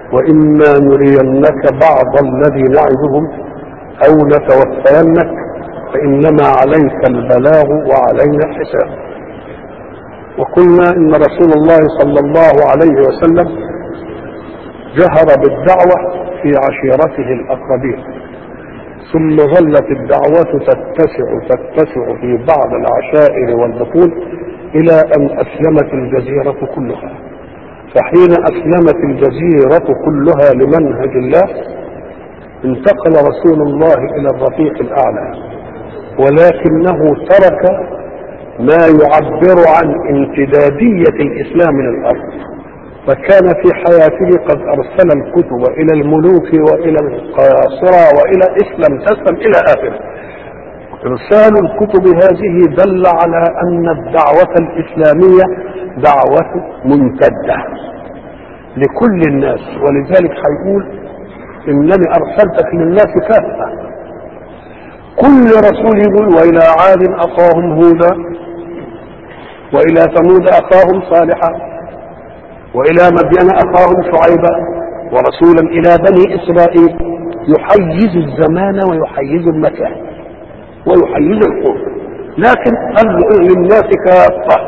وإما نرينك بعض الذي نعدهم أو نتوفينك فإنما عليك البلاغ وعلينا الحساب وقلنا إن رسول الله صلى الله عليه وسلم جهر بالدعوة في عشيرته الأقربين ثم ظلت الدعوة تتسع تتسع في بعض العشائر والبطون إلى أن أسلمت الجزيرة كلها فحين أسلمت الجزيرة كلها لمنهج الله انتقل رسول الله إلى الرفيق الأعلى ولكنه ترك ما يعبر عن امتدادية الإسلام من الأرض فكان في حياته قد أرسل الكتب إلى الملوك وإلى القياصرة وإلى اسلم تسلم إلى آخره إرسال الكتب هذه دل على أن الدعوة الإسلامية دعوة ممتدة لكل الناس ولذلك هيقول إنني أرسلتك للناس كافة كل رسول يقول وإلى عاد أخاهم هودا وإلى ثمود أخاهم صالحا وإلى مدين أخاهم شعيبا ورسولا إلى بني إسرائيل يحيز الزمان ويحيز المكان ويحيز القوة لكن قال للناس كافة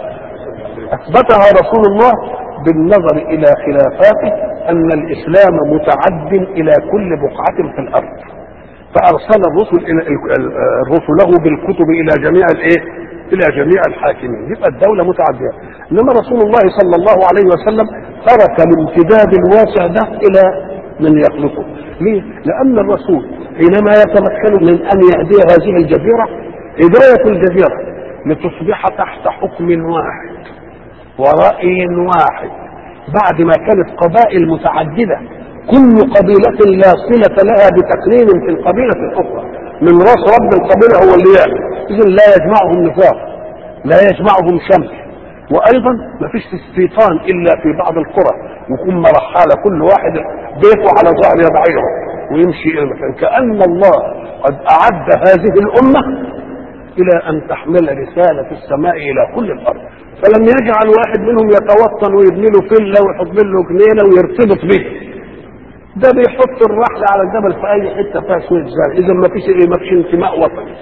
أثبتها رسول الله بالنظر إلى خلافاته أن الإسلام متعد إلى كل بقعة في الأرض فأرسل الرسل إلى رسله بالكتب إلى جميع الإيه؟ إلى جميع الحاكمين يبقى الدولة متعدية إنما رسول الله صلى الله عليه وسلم ترك الامتداد الواسع ده إلى من يخلقه ليه؟ لأن الرسول حينما يتمكن من أن يهدي هذه الجزيرة هداية الجزيرة لتصبح تحت حكم واحد ورأي واحد بعد ما كانت قبائل متعددة كل قبيلة لا صلة لها بتقنين في القبيلة الأخرى من راس رب القبيلة هو اللي يعمل إذن لا يجمعهم نفاق لا يجمعهم شمس وأيضا ما فيش استيطان إلا في بعض القرى يكون مرحالة كل واحد بيته على ظهر يضعيه ويمشي إلى المكان كأن الله قد أعد هذه الأمة إلى أن تحمل رسالة السماء إلى كل الأرض فلم يجعل واحد منهم يتوطن ويبني له فيلا ويحط له جنينة ويرتبط به ده بيحط الرحلة على الجبل في أي حتة فيها شوية زرع إذا ما فيش إيه ما فيش انتماء وطني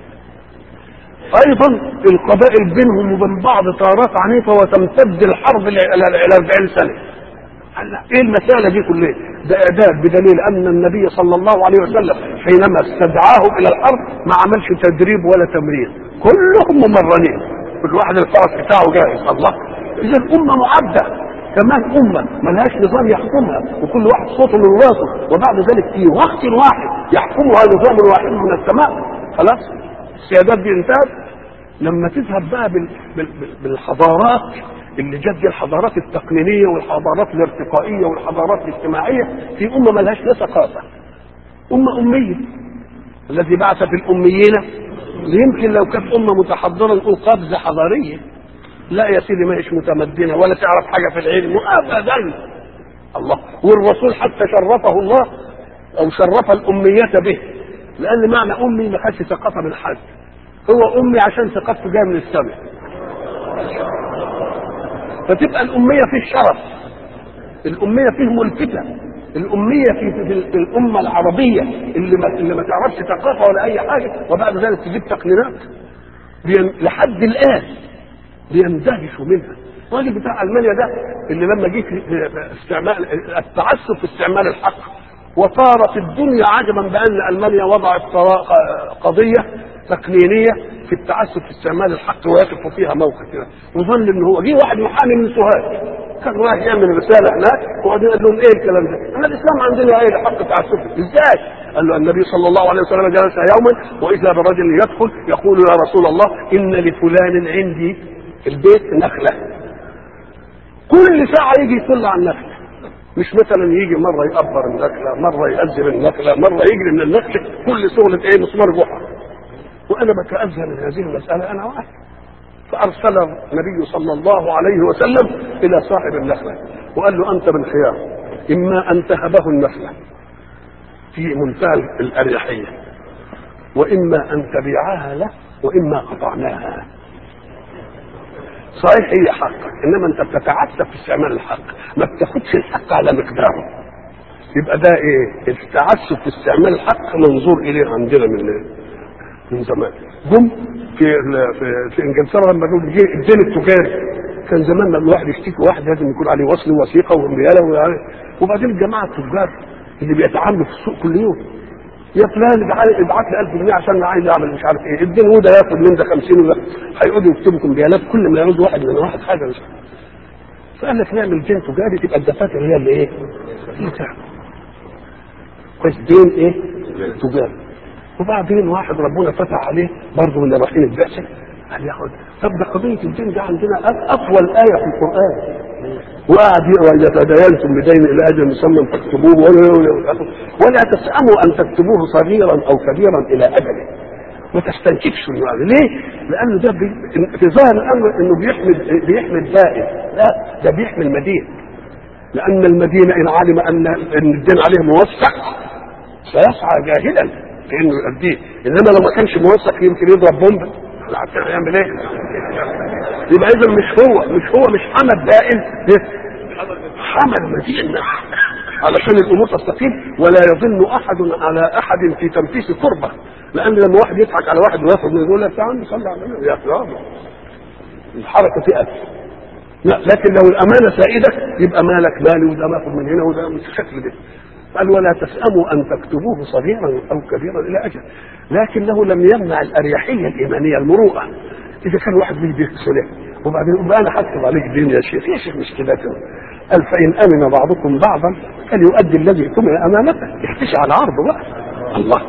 أيضا القبائل بينهم وبين بعض طارات عنيفة وتمتد الحرب إلى 40 سنة ايه المسألة دي كلها؟ ده إعداد بدليل أن النبي صلى الله عليه وسلم حينما استدعاهم إلى الأرض ما عملش تدريب ولا تمرين كلهم ممرنين كل واحد الفرس بتاعه جاهز الله إذا الأمة معدة كمان أمة ملهاش نظام يحكمها وكل واحد صوته من راسه وبعد ذلك في وقت واحد يحكمها نظام واحد من السماء خلاص السيادات دي انتهت لما تذهب بقى بال... بال... بالحضارات اللي جت دي الحضارات التقنينيه والحضارات الارتقائيه والحضارات الاجتماعيه في امه ملهاش لا ثقافه امه اميه الذي بعث في الاميين يمكن لو كانت امه متحضره نقول قفزه حضاريه لا يا سيدي ما هيش متمدنه ولا تعرف حاجه في العلم ابدا الله والرسول حتى شرفه الله او شرف الاميه به لان معنى امي ما خدش ثقافه من حد هو امي عشان ثقافته جايه من السماء فتبقى الاميه فيه شرف الاميه فيه ملفته الاميه في, في, في الامه العربيه اللي ما, اللي ما تعرفش ثقافه ولا اي حاجه وبعد ذلك تجيب تقنينات لحد الان بيندهشوا منها الراجل بتاع المانيا ده اللي لما جه في استعمال التعسف في استعمال الحق وصارت الدنيا عجبا بان المانيا وضعت قضيه تقنينيه في التعسف في استعمال الحق ويقف فيها موقف كده وظن ان هو جه واحد محامي من سوهاج كان رايح يعمل رساله هناك وبعدين قال لهم ايه الكلام ده؟ احنا الاسلام عندنا ايه حق تعسفي ازاي؟ قال له النبي صلى الله عليه وسلم جلس يوما واذا برجل يدخل يقول يا رسول الله ان لفلان عندي في البيت نخله كل ساعه يجي يطل على النخله مش مثلا يجي مره يقبر النخله مره يأذن النخله مره يجري من النخله كل شغله ايه مسمار جحا وانا بتأذى من هذه المساله انا واحد فارسل النبي صلى الله عليه وسلم الى صاحب النخله وقال له انت بالخيار اما ان تهبه النخله في منتهى الاريحيه واما ان تبيعها له واما قطعناها صحيح هي حقك انما انت بتتعسف في استعمال الحق ما بتاخدش الحق على مقداره يبقى ده ايه التعسف في استعمال الحق منظور اليه عندنا من من زمان جم في في, في انجلترا لما جم جه الدين التجاري كان زمان لما الواحد يشتكي واحد لازم يكون عليه وصل ووثيقه وامبياله وبعدين الجماعه التجار اللي بيتعاملوا في السوق كل يوم يا فلان ابعت لي 1000 جنيه عشان انا عايز اعمل مش عارف ايه الدين وده ياخد من ده 50 وده هيقعدوا يكتبوا كمبيالات كل ما يعوز واحد من واحد حاجه مش فقال لك نعمل دين تجاري تبقى الدفاتر هي اللي ايه؟ اللي تعمل كويس دين ايه؟ تجاري وبعدين واحد ربنا فتح عليه برضه من رايحين البعثه قال ياخد طب ده قضيه الدين ده عندنا اطول ايه في القران وقعد يقرا يتداينتم بدين الى اجل مسمى فاكتبوه ولا, ولا تسأموا ان تكتبوه صغيرا او كبيرا الى اجله ما تستنكفش يعني ليه؟ لانه ده بي... في ظاهر الامر انه بيحمل بيحمل دائم لا ده بيحمل مدين لان المدينه ان علم ان ان الدين عليه موثق سيسعى جاهلا في انه يؤديه انما لو ما كانش موثق يمكن يضرب بومب احنا عارفين هيعمل ايه يبقى اذا مش هو مش هو مش حمد دائم حمد مدين علشان الامور تستقيم ولا يظن احد على احد في تنفيذ قربه لان لما واحد يضحك على واحد وياخد منه يقول لك تعال صلي على النبي يا فلان الحركه تقف لا لكن لو الامانه سائده يبقى مالك مالي وده ماخد من هنا وده مش الشكل ده قال ولا تسأموا أن تكتبوه صغيرا أو كبيرا إلى أجل لكنه لم يمنع الأريحية الإيمانية المروءة إذا كان واحد بيجي يغسله وبعدين يقول أنا هكتب عليك دين يا شيخ يا شيخ مش كده قال فإن أمن بعضكم بعضا فليؤدي الذي اؤتمن أمانته يحتشي على عرضه بقى الله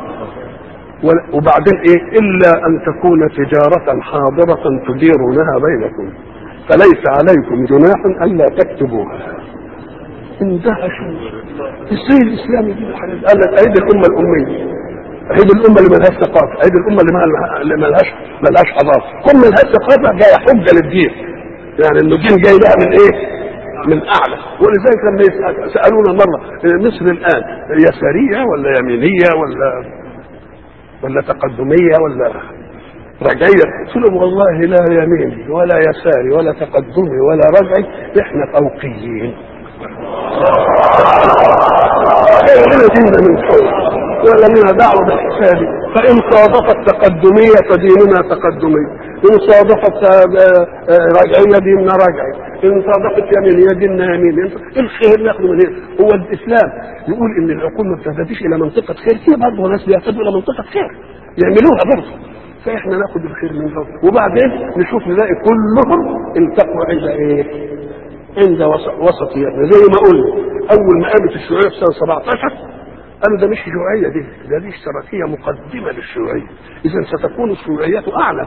وبعدين إيه إلا أن تكون تجارة حاضرة تديرونها بينكم فليس عليكم جناح ألا تكتبوها اندهشوا ازاي الاسلام يجيب الحاجات قال لك عيد الامه الاميه عيد الامه اللي ملهاش ثقافه عيد الامه اللي اللي ملهاش ملهاش حضاره كل ملهاش ثقافه جايه حجه للدين يعني انه الدين جاي لها من ايه؟ من اعلى ولذلك لما سالونا مره مصر الان يساريه ولا يمينيه ولا ولا تقدميه ولا رجعية قلت لهم والله لا يميني ولا يساري ولا تقدمي ولا رجعي احنا فوقيين لنا ديننا من فوق ولا لنا دعوة بالحساب فإن صادفت تقدمية فديننا تقدمي إن صادفت رجعية ديننا رجعي إن صادفت يمينية ديننا يمين الخير ناخده من هنا هو الإسلام يقول إن العقول ما بتهتديش إلى منطقة خير في برضه ناس بيهتدوا إلى منطقة خير يعملوها برضه فاحنا ناخد الخير من فوق وبعدين نشوف نلاقي كلهم التقوا عند ايه؟ عند وسطية زي ما قلنا اول ما قامت الشيوعيه في سنه 17 قالوا ده مش شيوعيه دي ده دي اشتراكيه مقدمه للشيوعيه اذا ستكون الشيوعيه اعلى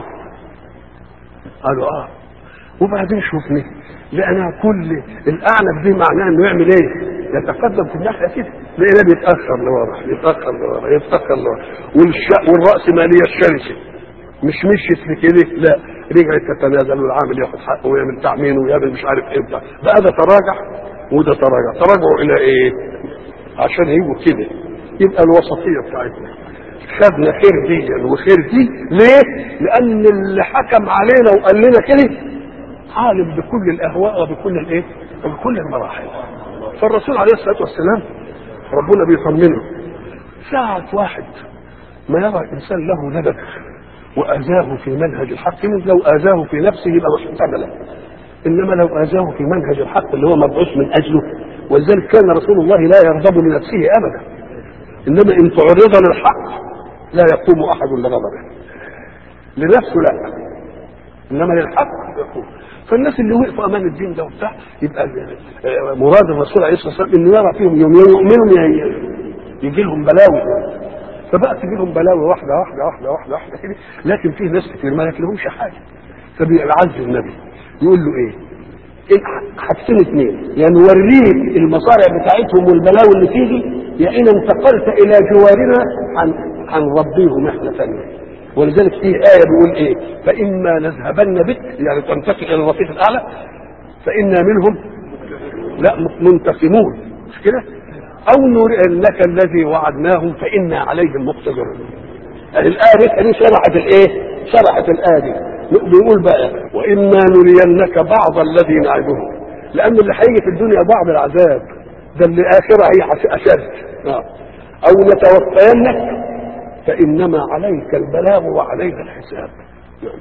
قالوا اه وبعدين شوفني لقينا كل الاعنف دي معناه انه يعمل ايه؟ يتقدم في الناحيه كده لقينا بيتاخر لورا يتاخر لورا يتاخر لورا والش... والراسماليه الشرسه مش مشيت في كده لا رجعت تتنازل والعامل ياخد حقه ويعمل تعمين ويعمل مش عارف ايه بتاع بقى ده تراجع وده تراجع تراجعوا الى ايه؟ عشان يبقوا كده يبقى الوسطيه بتاعتنا خدنا خير دي وخير دي ليه؟ لان اللي حكم علينا وقال لنا كده عالم بكل الاهواء وبكل الايه؟ وبكل المراحل فالرسول عليه الصلاه والسلام ربنا بيطمنه ساعة واحد ما يرى انسان له ندب واذاه في منهج الحق من لو اذاه في نفسه يبقى مش محتملا انما لو اذاه في منهج الحق اللي هو مبعوث من اجله ولذلك كان رسول الله لا يغضب لنفسه ابدا انما ان تعرض للحق لا يقوم احد لغضبه لنفسه لا انما للحق يقوم فالناس اللي وقفوا امام الدين ده وبتاع يبقى مراد الرسول عليه الصلاه والسلام انه يرى فيهم يوم يؤمنوا يجي لهم بلاوي فبقى تجي لهم بلاوي واحده واحده واحده واحده واحده كده لكن في ناس كتير ما ياكلهمش حاجه فبيعز النبي يقول له ايه؟ حاجتين اثنين يا يعني نوريك المصارع بتاعتهم والبلاوي اللي تيجي يا ان انتقلت الى جوارنا عن هنربيهم احنا ثانيه ولذلك في آية بيقول إيه؟ فإما نذهبن بك يعني تنتقل إلى الرفيق الأعلى فإنا منهم لا منتقمون مش كده؟ أو نرئنك الذي وعدناهم فإنا عليهم مقتدرون. يعني الآية دي شرحت الإيه؟ شرحت الايه دي بيقول بقى واما نرينك بعض الذي نعدهم لان اللي هيجي في الدنيا بعض العذاب ده اللي اخره هي اشد آه. او نتوفينك فانما عليك البلاغ وعلينا الحساب نعم.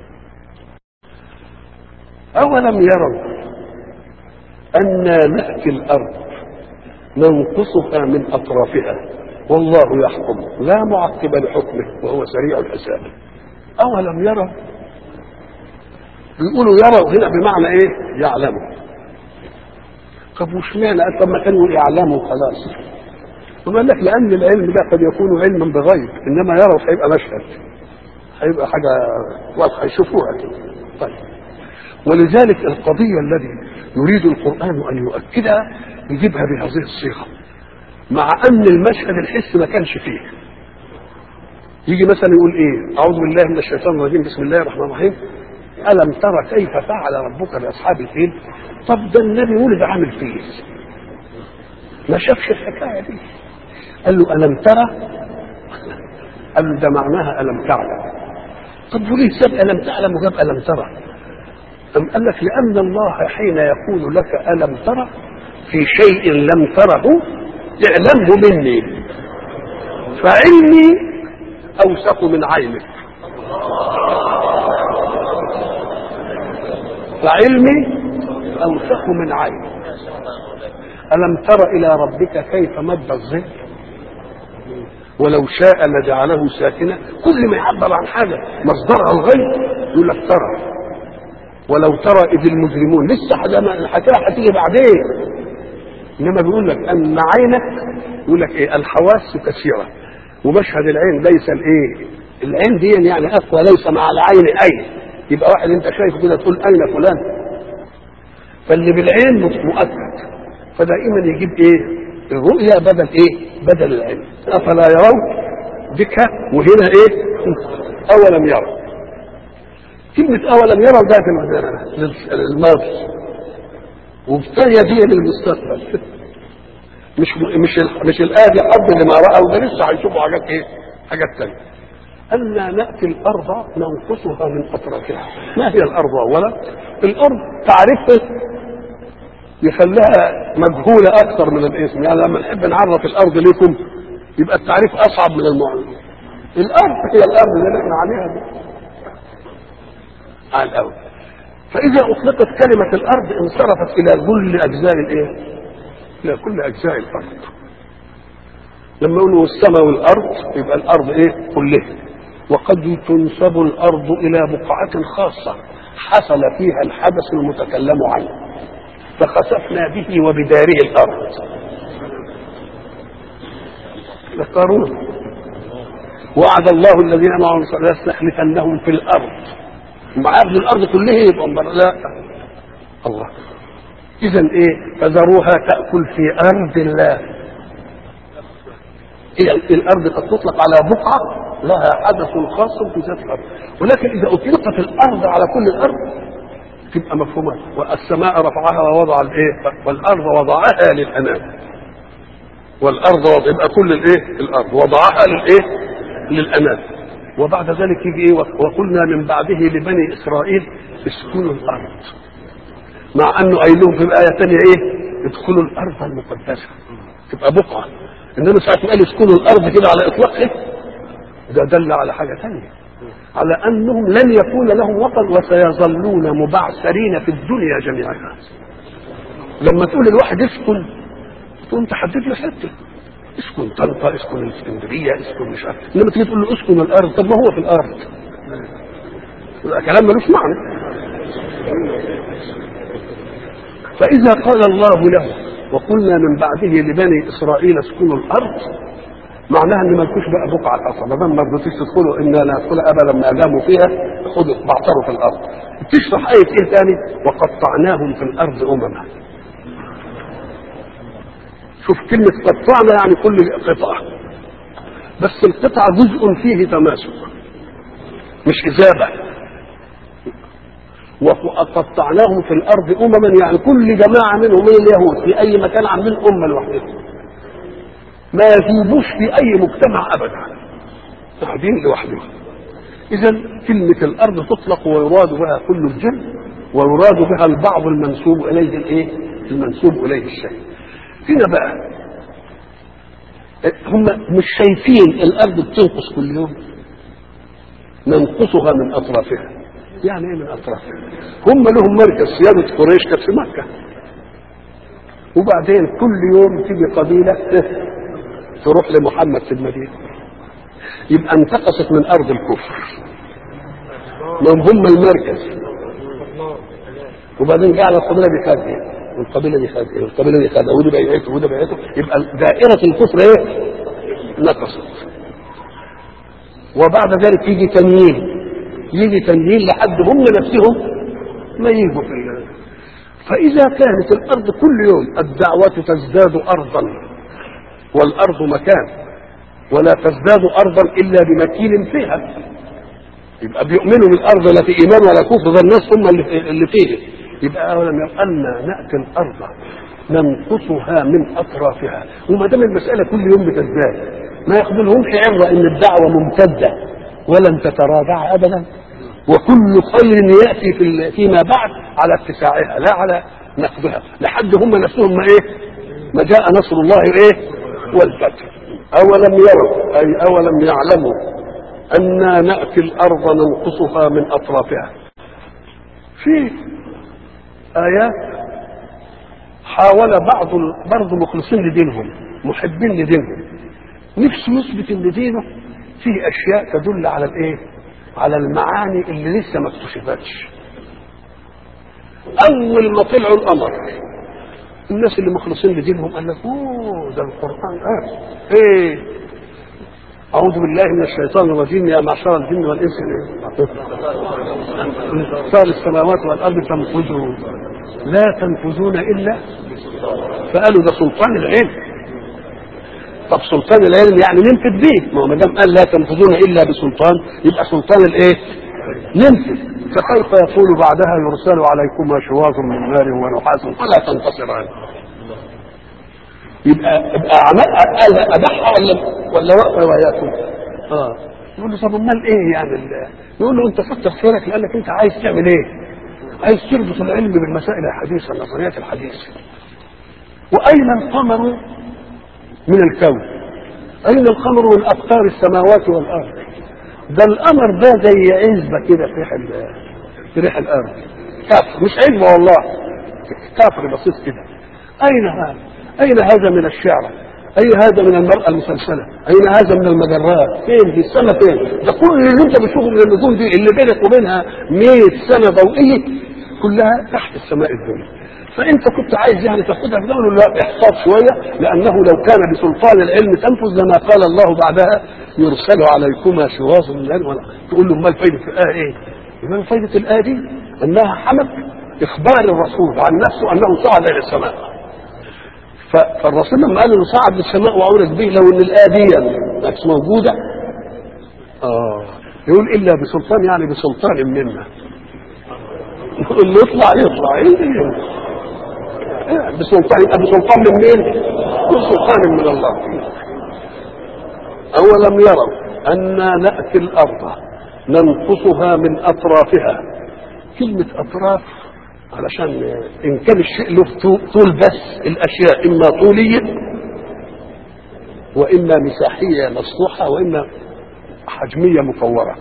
اولم يروا انا ناتي الارض ننقصها من اطرافها والله يحكم لا معقب لحكمه وهو سريع الحساب اولم يروا بيقولوا يروا هنا بمعنى ايه يعلموا طب وش معنى طب ما كانوا يعلموا خلاص وقال لك لان العلم ده قد يكون علما بغيب انما يروا هيبقى مشهد هيبقى حاجه واضحه يشوفوها كده طيب ولذلك القضيه الذي يريد القران ان يؤكدها يجيبها بهذه الصيغه مع ان المشهد الحس ما كانش فيه يجي مثلا يقول ايه اعوذ بالله من الشيطان الرجيم بسم الله الرحمن الرحيم الم ترى كيف فعل ربك باصحاب الفيل طب ده النبي ولد عامل فيل ما شافش الحكايه دي قال له الم ترى قال له ده معناها الم تعلم طب وليه ساب الم تعلم وجاب الم ترى أم قال لك لأن الله حين يقول لك ألم ترى في شيء لم تره اعلمه مني فعلمي أوثق من عينك فعلمي أوثق من عينك ألم تر إلى ربك كيف مد الظل ولو شاء لجعله ساكنا كل ما يعبر عن حاجة مصدرها الغيب يقول لك ترى ولو ترى إذ المجرمون لسه الحكاية هتيجي بعدين إنما بيقول لك أن عينك يقول لك إيه الحواس كثيرة ومشهد العين ليس الإيه العين دي يعني أقوى ليس مع العين أين يبقى واحد أنت شايفه كده تقول أين فلان فاللي بالعين مؤكد فدائما يجيب إيه الرؤيا بدل إيه بدل العين أفلا يرون بك وهنا إيه أولم يروا كلمة أولم يروا ده في الماضي والثانية دي للمستقبل مش مش مش الآية دي حد اللي ما رأوا ده لسه هيشوفوا حاجات إيه؟ حاجات تانية. ألا نأتي الأرض ننقصها من أطرافها. ما هي الأرض أولا؟ الأرض تعريفها يخليها مجهولة أكثر من الاسم، يعني لما نحب نعرف الأرض لكم يبقى التعريف أصعب من المعلم. الأرض هي الأرض اللي احنا عليها دي. على الأول. فإذا أطلقت كلمة الأرض انصرفت إلى كل أجزاء الإيه؟ إلى كل أجزاء الأرض. لما يقولوا السماء والأرض يبقى الأرض إيه؟ كلها. وقد تنسب الأرض إلى بقعة خاصة حصل فيها الحدث المتكلم عنه. فخسفنا به وبداره الأرض. لقارون وعد الله الذين امنوا ليستخلفنهم في الارض معاه الارض كلها يبقى لا الله اذا ايه فذروها تاكل في ارض الله هي الارض قد تطلق على بقعه لها حدث خاص في ذات الارض ولكن اذا اطلقت الارض على كل الارض تبقى مفهومه والسماء رفعها ووضع الايه والارض وضعها للانام والارض وضع يبقى كل الايه الارض وضعها للايه للانام وبعد ذلك يجي ايه وقلنا من بعده لبني اسرائيل اسكنوا الارض مع انه قايل لهم في الايه الثانيه ايه ادخلوا الارض المقدسه تبقى بقعه انما ساعه ما قال اسكنوا الارض كده على اطلاقه ده دل على حاجه ثانيه على انهم لن يكون لهم وطن وسيظلون مبعثرين في الدنيا جميعا لما تقول الواحد اسكن تقوم تحدد له حته اسكن طنطا اسكن الاسكندريه اسكن مش عارف انما تيجي تقول له اسكن الارض طب ما هو في الارض كلام ملوش معنى فاذا قال الله له وقلنا من بعده لبني اسرائيل اسكنوا الارض معناها ان ما لكوش بقى بقعه اصلا ما دام ما رضيتوش تدخلوا انا لا ندخل ابدا ما داموا فيها خذوا بعثروا في الارض تشرح ايه ايه ثاني وقطعناهم في الارض امما شوف كلمة قطعنا يعني كل قطعة بس القطعة جزء فيه تماسك مش إذابة وقطعناهم في الأرض أمما يعني كل جماعة منهم من اليهود في أي مكان عاملين أمة لوحدهم ما يذوبوش في أي مجتمع أبدا قاعدين لوحدهم إذا كلمة الأرض تطلق ويراد بها كل الجن ويراد بها البعض المنسوب إليه الإيه؟ المنسوب إليه الشيء. هنا بقى هم مش شايفين الأرض بتنقص كل يوم ننقصها من أطرافها يعني إيه من أطرافها؟ هم لهم مركز سيادة قريش كانت في مكة وبعدين كل يوم تيجي قبيلة تروح لمحمد في المدينة يبقى انتقصت من أرض الكفر ما هم المركز وبعدين جعل القبيله دي خد ايه والقبيله دي خد ايه والقبيله دي خد ودي بيعته ودي بيعته يبقى دائره الكفر ايه نقصت وبعد ذلك يجي تنيين يجي تنيين لحد هم نفسهم ما يجوا في الله فإذا كانت الأرض كل يوم الدعوة تزداد أرضا والأرض مكان ولا تزداد أرضا إلا بمكين فيها يبقى بيؤمنوا بالأرض لا في إيمان ولا كفر ده الناس هم اللي اللي فيه يبقى أولم أن نأتي الأرض ننقصها من أطرافها وما دام المسألة كل يوم بتزداد ما ياخذلهمش عبرة إن الدعوة ممتدة ولن تتراجع أبدا وكل خير يأتي في فيما بعد على اتساعها لا على نقضها لحد هم نفسهم ما إيه ما جاء نصر الله إيه والفتح أولم يروا أي أولم يعلموا أنا نأتي الأرض ننقصها من أطرافها في آيات حاول بعض برضه مخلصين لدينهم محبين لدينهم نفسه يثبت ان دينه فيه اشياء تدل على الايه؟ على المعاني اللي لسه ما اكتشفتش. اول ما طلعوا القمر الناس اللي مخلصين لدينهم قال لك اوه ده القران قال ايه أعوذ بالله من الشيطان الرجيم يا معشر الجن والإنس صار السماوات والأرض تنفذوا لا تنفذون إلا فقالوا ده سلطان العلم طب سلطان العلم يعني ننفذ به ما هو ما دام قال لا تنفذون إلا بسلطان يبقى سلطان الإيه؟ ننفذ فكيف يقول بعدها يرسل عليكما شواظ من نار ونحاس فلا تنتصران يبقى يبقى عمل قال اباحها ولا ولا واقفه وياكم؟ اه يقول له طب امال ايه يعني ال- يقول له انت فكر خيرك لانك انت عايز تعمل ايه؟ عايز تربط العلم بالمسائل الحديثه النظريات الحديثه. واين القمر من الكون؟ اين القمر من اقطار السماوات والارض؟ ده القمر ده زي عزبه كده في ريح ال- في ريح الارض. كفر مش عزبه والله كفر بسيط كده. اين هذا؟ أين هذا من الشعر أين هذا من المرأة المسلسلة أين هذا من المجرات فين في السماء فين ده كل اللي انت بتشوفه من النجوم دي اللي بينك وبينها 100 سنة ضوئية كلها تحت السماء الدنيا فانت كنت عايز يعني تاخدها في دوله لا احتاط شويه لانه لو كان بسلطان العلم تنفذ لما قال الله بعدها يرسل عليكما شواظ من نار ولا تقول له امال فايده الايه ايه؟ امال فايده الايه دي انها حمد اخبار الرسول عن نفسه انه صعد الى السماء ف- فالرسول لما قال انه صعد للسماء وعرج به لو ان الايه دي مش موجوده اه يقول الا بسلطان يعني بسلطان منا يقول له يطلع يطلع إيه؟ إيه؟ بسلطان يبقى بسلطان من مين؟ بسلطان من الله أولم يروا أنا نأتي الأرض ننقصها من أطرافها كلمة أطراف علشان إن كان الشيء له طول بس الأشياء إما طولية وإما مساحية مسطوحة وإما حجمية مكورة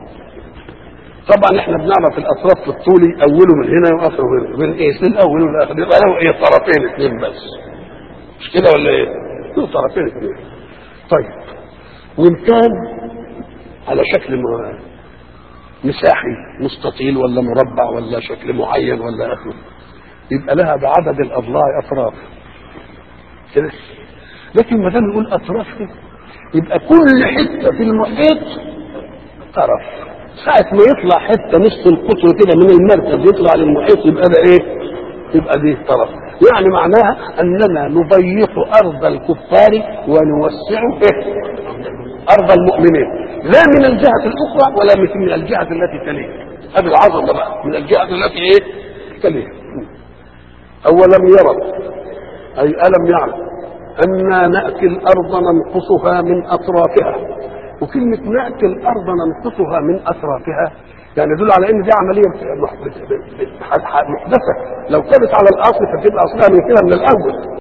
طبعا احنا بنعرف الاطراف في الطولي اوله من هنا واخره هنا من ايه من الاول والاخر يبقى له ايه طرفين اثنين بس مش كده ولا ايه؟ له طرفين اثنين طيب وان كان على شكل م- مساحي مستطيل ولا مربع ولا شكل معين ولا اخره يبقى لها بعدد الاضلاع اطراف كده لكن ما دام نقول اطراف كده يبقى كل حته في المحيط طرف ساعة ما يطلع حتة نصف القطر كده من المركز يطلع للمحيط يبقى ده ايه؟ يبقى دي طرف يعني معناها اننا نضيق ارض الكفار ونوسع ايه؟ ارض المؤمنين لا من الجهة الاخرى ولا من الجهة التي تليها هذه العظمة بقى من الجهة التي ايه؟ تليها اولم يروا اي الم يعلم انا ناتي الارض ننقصها من اطرافها وكلمة نأتي الأرض ننقصها من أطرافها يعني يدل على ان دي عمليه محدثه لو كانت على الاصل فتبقى اصلها من كده من الاول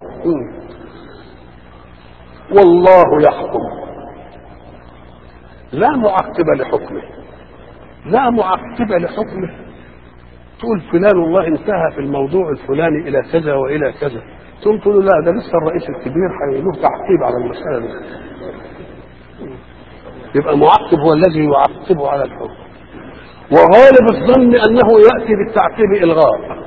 والله يحكم لا معقب لحكمه لا معقب لحكمه تقول فلان والله انتهى في الموضوع الفلاني الى كذا والى كذا تقوم تقول لا ده لسه الرئيس الكبير له تعقيب على المساله دي يبقى معقب هو الذي يعقبه على الحكم وغالب الظن انه ياتي بالتعقيب الغاء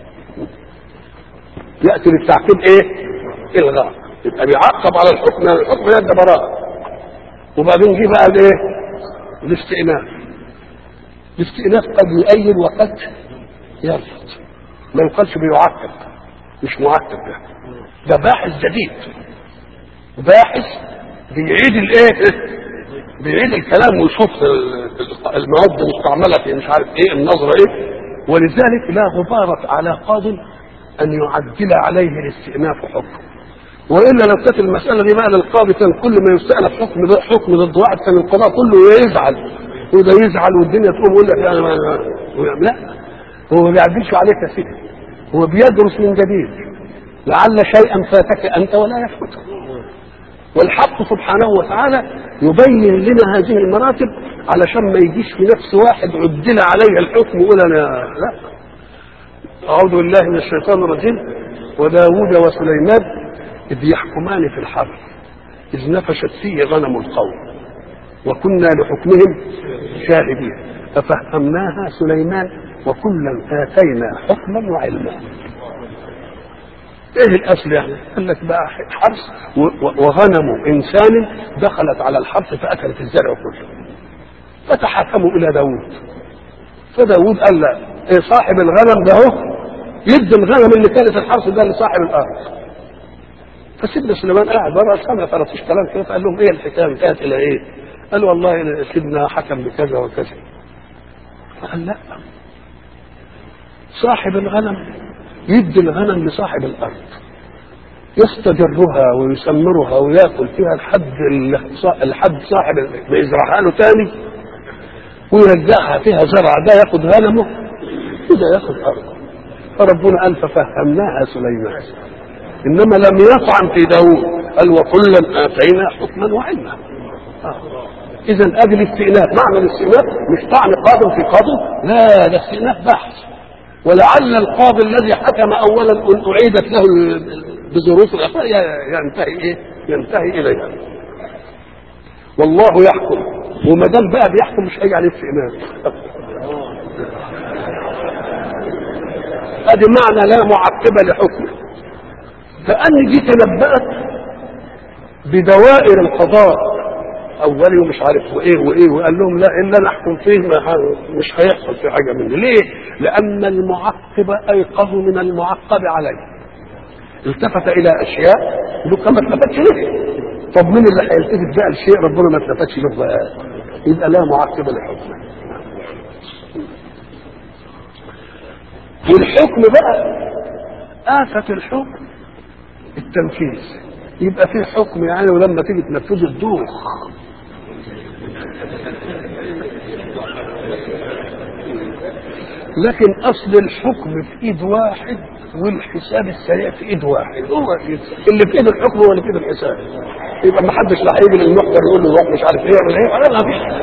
ياتي بالتعقيب ايه الغاء يبقى بيعقب على الحكم يعني الحكم يد براءه وبعدين جه بقى الايه الاستئناف الاستئناف قد يؤيد وقد يرفض ما يقالش بيعقب مش معقب ده ده باحث جديد باحث بيعيد الايه بيعيد الكلام ويشوف المواد المستعمله في مش عارف ايه النظره ايه ولذلك لا غبارة على قاض ان يعدل عليه الاستئناف حكم والا لو كانت المساله دي بقى للقاضي كان كل ما يستأنف حكم حكم ضد واحد كان القضاء كله يزعل وده يزعل والدنيا تقوم يقول لك انا لا هو ما بيعدلش عليك يا سيدي هو بيدرس من جديد لعل شيئا فاتك انت ولا يفوتك والحق سبحانه وتعالى يبين لنا هذه المراتب علشان ما يجيش في نفس واحد عدل عليه الحكم يقول انا لا اعوذ بالله من الشيطان الرجيم وداود وسليمان اذ يحكمان في الحرب اذ نفشت فيه غنم القوم وكنا لحكمهم شاهدين ففهمناها سليمان وكلا اتينا حكما وعلما ايه الاصل يعني؟ قال لك بقى حرث وغنم انسان دخلت على الحرث فاكلت الزرع كله فتحاكموا الى داوود فداوود قال لا إيه صاحب الغنم ده هو يدي الغنم اللي كانت الحرث ده لصاحب الارض فسيدنا سليمان قاعد بره سمع طرطيش كلام كده فقال لهم ايه الحكايه انتهت الى ايه؟ قال والله سيدنا حكم بكذا وكذا فقال لا صاحب الغنم يدي الغنم لصاحب الارض يستجرها ويسمرها وياكل فيها لحد لحد صاحب ما يزرعها له تاني ويرجعها فيها زرع ده ياخد غنمه وده ياخد ارضه فربنا قال ففهمناها سليمان انما لم يطعن في داوود قال وكلا اتينا حكما وعلما آه. اذا ادي الاستئناف معنى الاستئناف مش طعن قاض في قاضي لا ده استئناف بحث ولعل القاضي الذي حكم اولا ان اعيدت له بظروف الاخلاق ينتهي ايه؟ ينتهي اليها. والله يحكم وما دام بقى بيحكم مش هيجي عليه استئناف. ادي معنى لا معقب لحكمه. فان دي تنبأت بدوائر القضاء اولي ومش عارف وايه وايه وقال لهم لا الا نحكم فيه ما مش هيحصل في حاجه منه ليه؟ لان المعقب ايقظ من المعقب عليه التفت الى اشياء يقول ما التفتش ليه؟ طب مين اللي هيلتفت بقى لشيء ربنا ما التفتش له بقى؟ يبقى لا معقب لحكمه والحكم بقى آفة الحكم التنفيذ يبقى في حكم يعني ولما تيجي تنفذه تدوخ لكن اصل الحكم في ايد واحد والحساب السريع في ايد واحد هو اللي في ايد الحكم هو اللي في ايد الحساب يبقى ما حدش لا هيجي للمحضر يقول له روح مش عارف ايه ولا ايه ولا ما فيش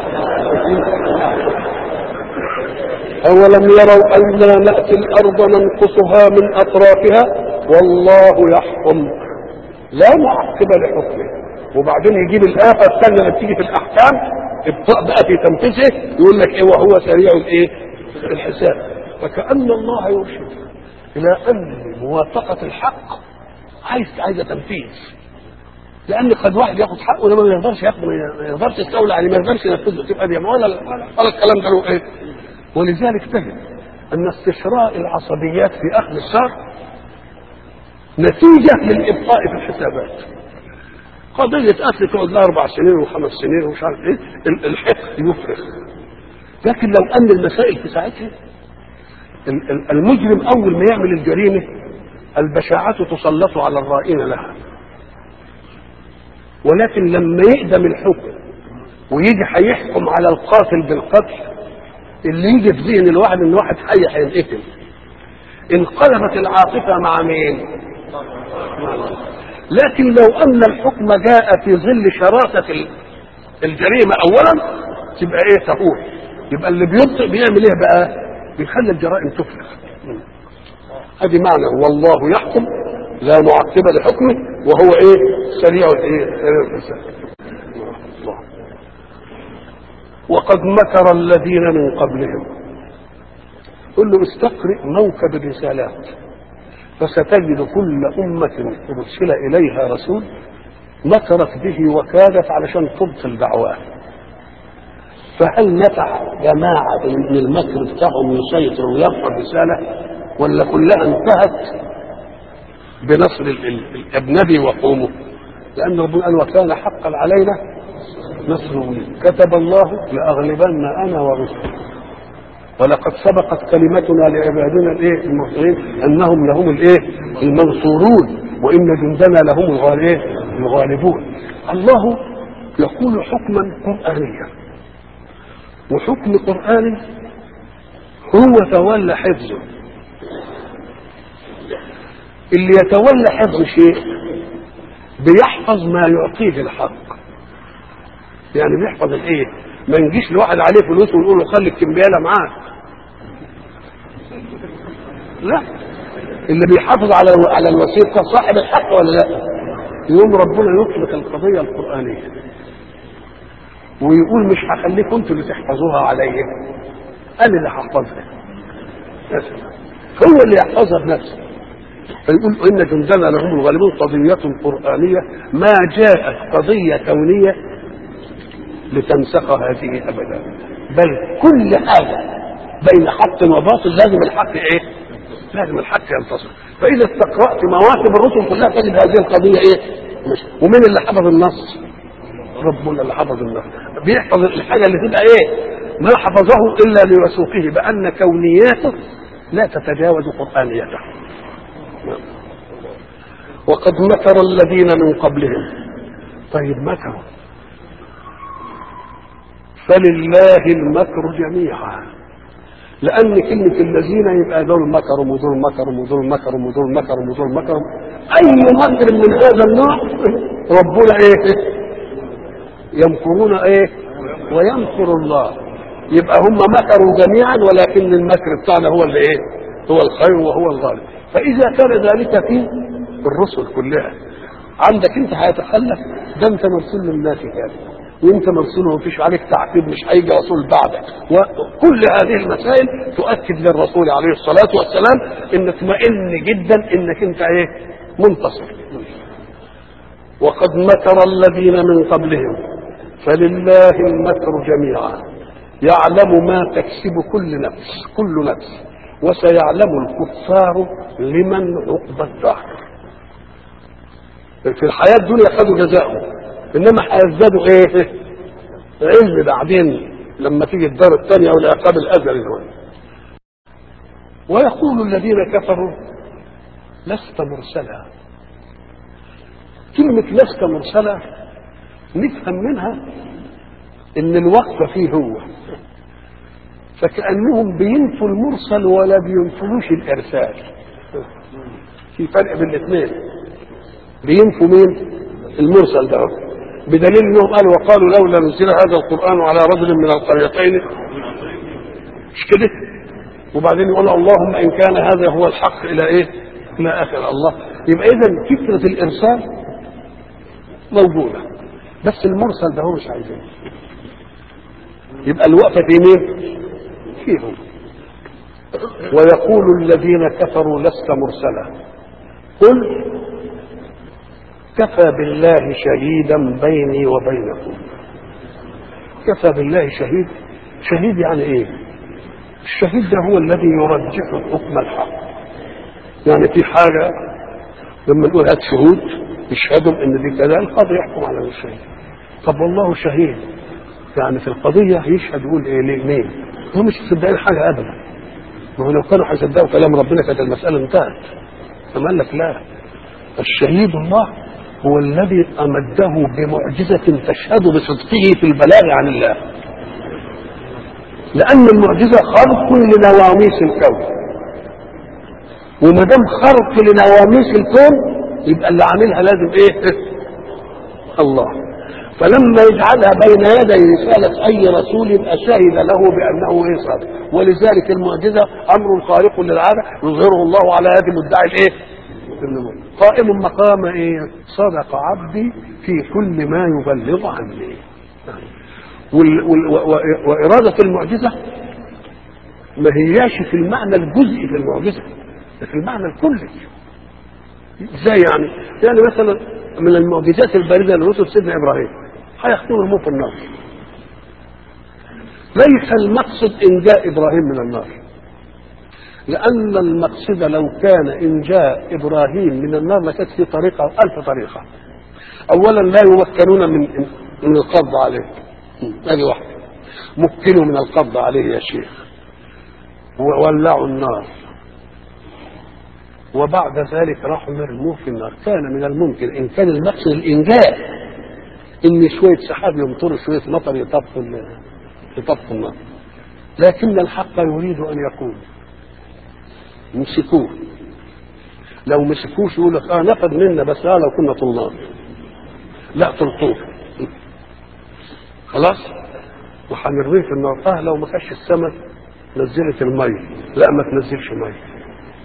أولم يروا أنا نأتي الأرض ننقصها من أطرافها والله يحكم لا معقب لحكمه وبعدين يجيب الآفة الثانية اللي بتيجي في الأحكام ابطاء بقى في تنفيذه يقول لك إيه وهو سريع الإيه؟ الحساب فكأن الله يرشد إلى أن موافقة الحق عايز عايزة تنفيذ لأن قد واحد ياخد حقه لما ما يقدرش ياخد ما يقدرش يستولى عليه ما يقدرش ينفذه تبقى دي ولا ولا الكلام ده له إيه؟ ولذلك تجد أن استشراء العصبيات في أخذ الشر نتيجة للإبقاء في الحسابات قضية قتل تقعد لها أربع سنين وخمس سنين ومش عارف إيه الحقد يفرغ لكن لو أن المسائل في ساعتها المجرم أول ما يعمل الجريمة البشاعات تسلط على الرائين لها ولكن لما يقدم الحكم ويجي هيحكم على القاتل بالقتل اللي يجي في ذهن الواحد ان واحد حي هينقتل انقلبت العاطفه مع مين؟ مع الله. لكن لو ان الحكم جاء في ظل شراسه ال- الجريمه اولا تبقى ايه تهون يبقى اللي بيبطئ بيعمل ايه بقى؟ بيخلي الجرائم تفلح ادي معنى والله يحكم لا معقب لحكمه وهو ايه؟ سريع الايه؟ سريع الحساب الله. وقد مكر الذين من قبلهم قل له استقرئ موكب الرسالات فستجد كل أمة أرسل إليها رسول مكرت به وكادت علشان تبطل دعواه فهل نفع جماعة من المكر بتاعهم يسيطر ويرفع الرسالة ولا كلها انتهت بنصر ال- ال- الأجنبي وقومه لأن ربنا قال وكان حقا علينا نصر المؤمنين كتب الله لأغلبن أنا ورسلي ولقد سبقت كلمتنا لعبادنا الايه المرسلين انهم لهم الايه المنصورون وان جندنا لهم الغالبين الغالبون الله يقول حكما قرانيا وحكم قراني هو تولى حفظه اللي يتولى حفظ شيء بيحفظ ما يعطيه الحق يعني بيحفظ الايه ما نجيش لواحد عليه فلوس ونقول له خلي الكمبياله معاك لا اللي بيحافظ على على الوثيقه صاحب الحق ولا لا يوم ربنا يطلق القضيه القرانيه ويقول مش هخليكم انتوا اللي تحفظوها عليا انا اللي هحفظها بس. هو اللي يحفظها بنفسه فيقول ان جندنا لهم الغالبون قضيه قرانيه ما جاءت قضيه كونيه لتنسخ هذه ابدا بل كل حاجه بين حق وباطل لازم الحق ايه؟ لازم الحق ينتصر فاذا استقرات مواكب الرسل كلها تجد هذه القضيه ايه؟ مش. ومين اللي حفظ النص؟ ربنا اللي حفظ النص بيحفظ الحاجه اللي تبقى ايه؟ ما حفظه الا لوثوقه بان كونياته لا تتجاوز قرانيته وقد مكر الذين من قبلهم طيب مكروا فلله المكر جميعا لان كلمه الذين يبقى دول مكروا ودول مكروا ودول مكروا ودول مكروا ودول مكروا اي مكر من هذا النوع ربنا ايه يمكرون ايه ويمكر الله يبقى هم مكروا جميعا ولكن المكر بتاعنا هو اللي ايه هو الخير وهو الغالب فاذا كان ذلك في الرسل كلها عندك انت هيتخلف ده انت مرسول للناس كامل وانت مرسول ومفيش عليك تعقيب مش هيجي رسول بعدك وكل هذه المسائل تؤكد للرسول عليه الصلاه والسلام ان اطمئن جدا انك انت ايه منتصر وقد مكر الذين من قبلهم فلله المكر جميعا يعلم ما تكسب كل نفس كل نفس وسيعلم الكفار لمن عقبى الدهر في الحياه الدنيا خدوا جزاءهم انما هيزدادوا ايه علم بعدين لما تيجي الدار الثانيه والعقاب الازلي هنا ويقول الذين كفروا لست مرسلا كلمة لست مرسلا نفهم منها ان الوقف فيه هو فكأنهم بينفوا المرسل ولا بينفلوش الارسال في فرق بين الاثنين بينفوا مين المرسل ده بدليل انهم قالوا وقالوا لولا نزل هذا القران على رجل من القريتين مش كده وبعدين يقول اللهم ان كان هذا هو الحق الى ايه الى اخر الله يبقى اذا فكره الارسال موجوده بس المرسل ده هو مش عايزينه يبقى الوقفه في مين فيهم ويقول الذين كفروا لست مرسلا قل كفى بالله شهيدا بيني وبينكم كفى بالله شهيد شهيد يعني ايه الشهيد ده هو الذي يرجح حكم الحق يعني في حاجه لما نقول هات شهود يشهدوا ان دي كذا القاضي يحكم على الشهيد طب والله شهيد يعني في القضيه يشهد يقول ايه ليه مين هو مش مصدقين حاجه ابدا ما هو لو كانوا هيصدقوا كلام ربنا كانت المساله انتهت فما قال لك لا الشهيد الله هو الذي أمده بمعجزة تشهد بصدقه في البلاغ عن الله لأن المعجزة خرق لنواميس الكون وما دام خرق لنواميس الكون يبقى اللي عاملها لازم ايه؟ الله فلما يجعلها بين يدي رسالة أي رسول يبقى شهد له بأنه إيه صادق ولذلك المعجزة أمر خارق للعادة يظهره الله على يد مدعي الإيه؟ قائم مقام إيه؟ صدق عبدي في كل ما يبلغ عني وال وال وإرادة المعجزة ما هياش في المعنى الجزئي في المعجزة في المعنى الكلي ازاي يعني؟ يعني مثلا من المعجزات البارزة لرسل سيدنا إبراهيم هيختم الموت في النار ليس المقصد إنجاء إبراهيم من النار لأن المقصد لو كان إنجاء إبراهيم من النار لكانت في طريقة ألف طريقة أولا لا يمكنون من من القبض عليه هذه واحدة مكنوا من القبض عليه يا شيخ وولعوا النار وبعد ذلك راحوا مرموه في النار كان من الممكن ان كان المقصد الانجاء ان شويه سحاب يمطروا شويه مطر يطفوا يطفوا النار لكن الحق يريد ان يقول مسكوه لو مسكوش يقول لك اه نفد منا بس اه لو كنا طلاب لا تلطوه خلاص وهنرميه في النار اه لو ما كانش السماء نزلت الميه لا ما تنزلش ميه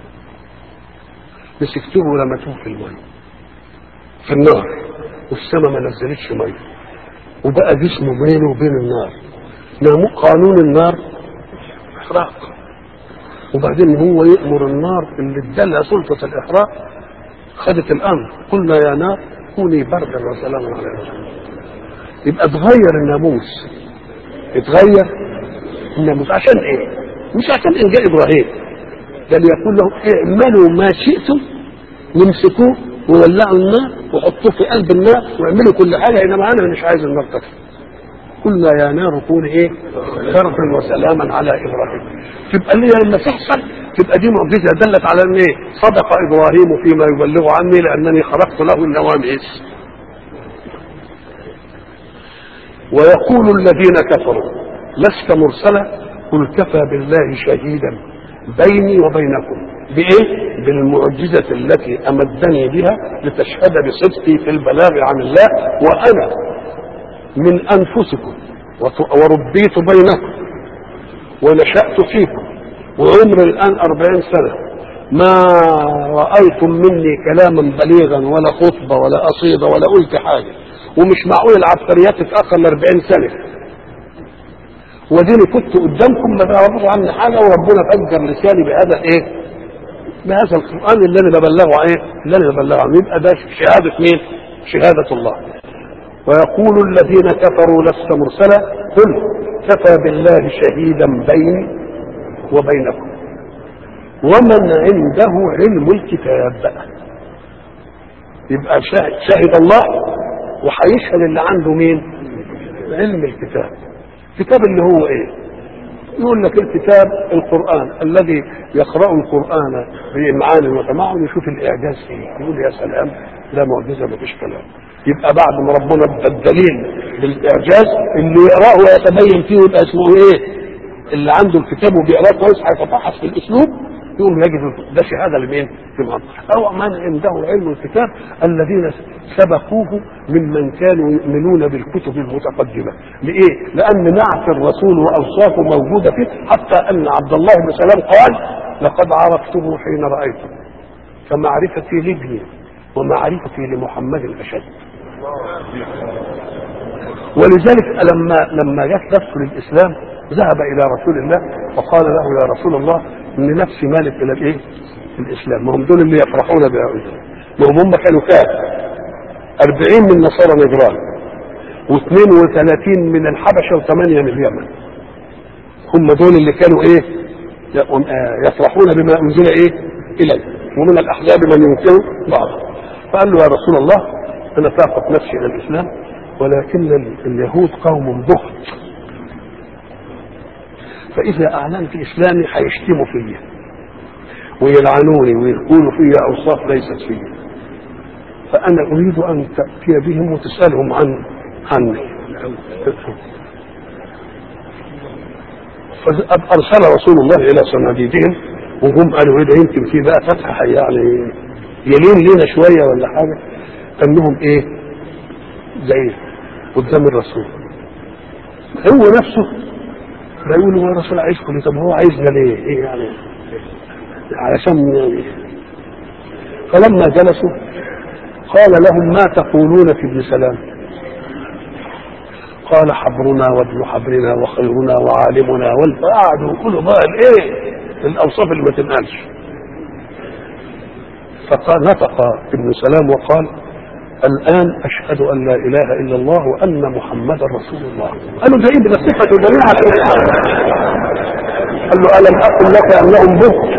مسكتوه ورمتوه في الميه في النار والسماء ما نزلتش ميه وبقى جسمه بينه وبين النار ناموا قانون النار احراق وبعدين هو يأمر النار اللي ادالها سلطة الإحراق خدت الأمر قلنا يا نار كوني بردا وسلاما على إبراهيم يبقى اتغير الناموس اتغير الناموس عشان ايه؟ مش عشان انجاء ابراهيم بل يقول لهم اعملوا ما شئتم وامسكوه وولعوا النار وحطوه في قلب النار واعملوا كل حاجه انما انا مش عايز النار تطفي قلنا يا نار كوني ايه؟ بردا وسلاما على ابراهيم تبقى ليه لما تحصل تبقى دي معجزه دلت على ان ايه؟ صدق ابراهيم فيما يبلغ عني لانني خرقت له النواميس ويقول الذين كفروا لست مرسلا قل كفى بالله شهيدا بيني وبينكم بايه بالمعجزه التي امدني بها لتشهد بصدقي في البلاغ عن الله وانا من انفسكم وربيت بينكم ونشات فيكم وعمري الان أربعين سنه ما رايتم مني كلاما بليغا ولا خطبه ولا قصيده ولا قلت حاجه ومش معقول العبقريات تتاخر ل 40 سنه وديني كنت قدامكم ما تعرفوش عني حاجه وربنا فجر لساني بهذا الايه؟ بهذا القران اللي انا ببلغه ايه؟ اللي انا ببلغه عنه يبقى ده شهاده مين؟ شهاده الله. ويقول الذين كفروا لست مرسلا قل كفى بالله شهيدا بيني وبينكم. ومن عنده علم الكتاب بقى. يبقى شاهد, شاهد الله وهيشهد اللي عنده مين؟ علم الكتاب. الكتاب اللي هو ايه يقول لك الكتاب القرآن الذي يقرأ القرآن بإمعان وتمعن يشوف الإعجاز فيه يقول يا سلام ده معجزة ما فيش كلام يبقى بعد ما ربنا ادى الدليل بالإعجاز اللي يقرأه ويتبين فيه يبقى اسمه ايه اللي عنده الكتاب وبيقراه كويس هيتفحص في الأسلوب يقوم يجد ده شهاده لمين؟ لمن او من عنده علم الكتاب الذين سبقوه ممن كانوا يؤمنون بالكتب المتقدمه، لايه؟ لان نعت الرسول واوصافه موجوده فيه حتى ان عبد الله بن سلام قال: لقد عرفته حين رايته فمعرفتي لابني ومعرفتي لمحمد اشد. ولذلك لما لما جت نفسه للاسلام ذهب الى رسول الله فقال له يا رسول الله ان نفسي مالت الى الايه؟ الاسلام ما هم دول اللي يفرحون بهؤلاء ما هم هم كانوا كام؟ 40 من نصارى نجران و32 من الحبشه وثمانيه من اليمن هم دول اللي كانوا ايه؟ يفرحون بما انزل ايه؟ اليه ومن الاحزاب من ينكر بعض فقال له يا رسول الله انا ساقط نفسي الى الاسلام ولكن اليهود قوم بخت فإذا أعلنت إسلامي هيشتموا فيا ويلعنوني ويقولوا فيا أوصاف ليست فيا فأنا أريد أن تأتي بهم وتسألهم عن عني فأرسل رسول الله إلى صناديدهم وهم قالوا إيه ده يمكن في بقى فتح يعني يلين لنا شوية ولا حاجة أنهم إيه زي قدام الرسول هو نفسه بيقول له يا رسول عايزكم ليه طب هو عايزنا ليه؟ ايه يعني؟ علشان يعني فلما جلسوا قال لهم ما تقولون في ابن سلام؟ قال حبرنا وابن حبرنا وخيرنا وعالمنا وقعدوا يقولوا بقى الايه؟ الاوصاف اللي ما تنقالش. فقال نطق ابن سلام وقال الآن أشهد أن لا إله إلا الله وأن محمدا رسول الله قالوا ده إيه ده صفة دليل على قال له ألم أقل لك أنهم به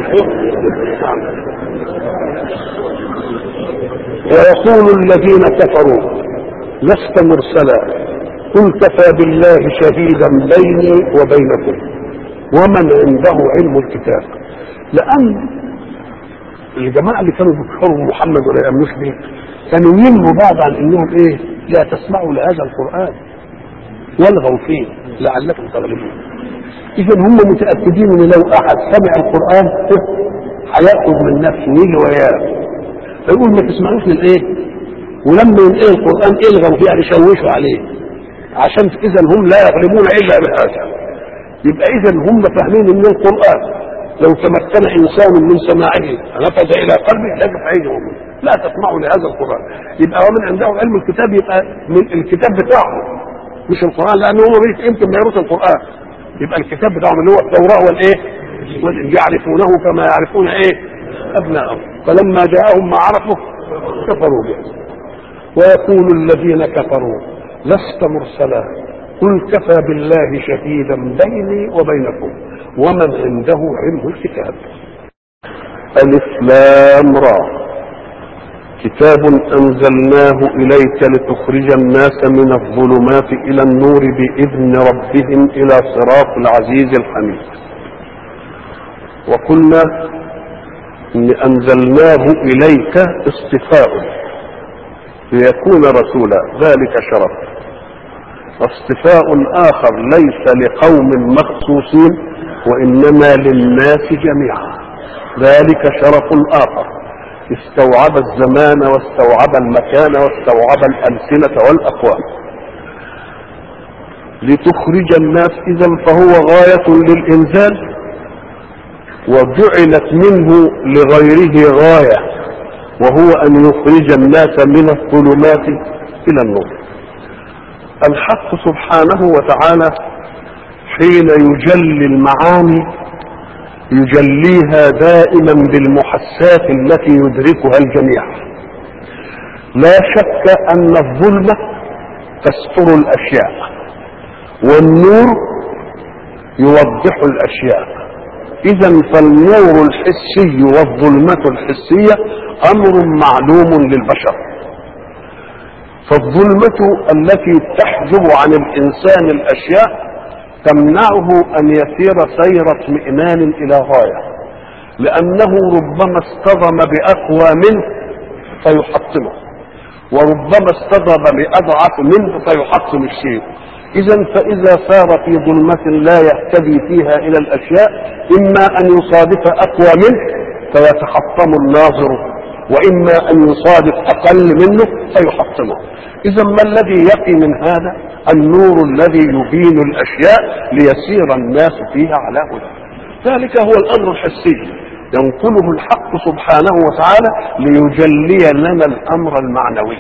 ويقول الذين كفروا لست مرسلا قل كفى بالله شهيدا بيني وبينكم ومن عنده علم الكتاب لأن الجماعة اللي كانوا بيكفروا محمد ولا يأمنوش به كانوا ينموا بعض عن انهم ايه لا تسمعوا لهذا القرآن والغوا فيه لعلكم تغلبون اذا هم متأكدين ان لو احد سمع القرآن هيأخذ من نفسه ويجي وياه فيقول ما تسمعوش للايه ولما ينقل القرآن الغوا فيه يعني شوشوا عليه عشان اذا هم لا يغلبون الا بهذا يبقى اذا هم فاهمين ان القرآن لو تمكن انسان من سماعه نفذ الى قلبه لازم هيجي لا تسمعوا لهذا القران يبقى ومن عنده علم الكتاب يبقى من الكتاب بتاعه مش القران لانه هو يمكن ما يروح القران يبقى الكتاب بتاعهم اللي هو التوراه والايه؟ يعرفونه كما يعرفون ايه؟ ابنائهم فلما جاءهم ما عرفوا كفروا به ويقول الذين كفروا لست مرسلا قل كفى بالله شهيدا بيني وبينكم ومن عنده علم الكتاب ألف لام را كتاب أنزلناه إليك لتخرج الناس من الظلمات إلى النور بإذن ربهم إلى صراط العزيز الحميد وقلنا إن أنزلناه إليك اصطفاء ليكون رسولا ذلك شرف واصطفاء آخر ليس لقوم مخصوصين وإنما للناس جميعا ذلك شرف آخر استوعب الزمان واستوعب المكان واستوعب الألسنة والأقوام لتخرج الناس إذا فهو غاية للإنزال وجعلت منه لغيره غاية وهو أن يخرج الناس من الظلمات إلى النور الحق سبحانه وتعالى حين يجلي المعاني يجليها دائما بالمحسات التي يدركها الجميع لا شك ان الظلمه تستر الاشياء والنور يوضح الاشياء اذا فالنور الحسي والظلمه الحسيه امر معلوم للبشر فالظلمه التي تحجب عن الانسان الاشياء تمنعه ان يسير سير اطمئنان الى غايه لانه ربما اصطدم باقوى منه فيحطمه وربما اصطدم باضعف منه فيحطم الشيء اذا فاذا سار في ظلمه لا يهتدي فيها الى الاشياء اما ان يصادف اقوى منه فيتحطم الناظر واما ان يصادف اقل منه فيحطمه اذا ما الذي يقي من هذا النور الذي يبين الاشياء ليسير الناس فيها على هدى ذلك هو الامر الحسي ينقله الحق سبحانه وتعالى ليجلي لنا الامر المعنوي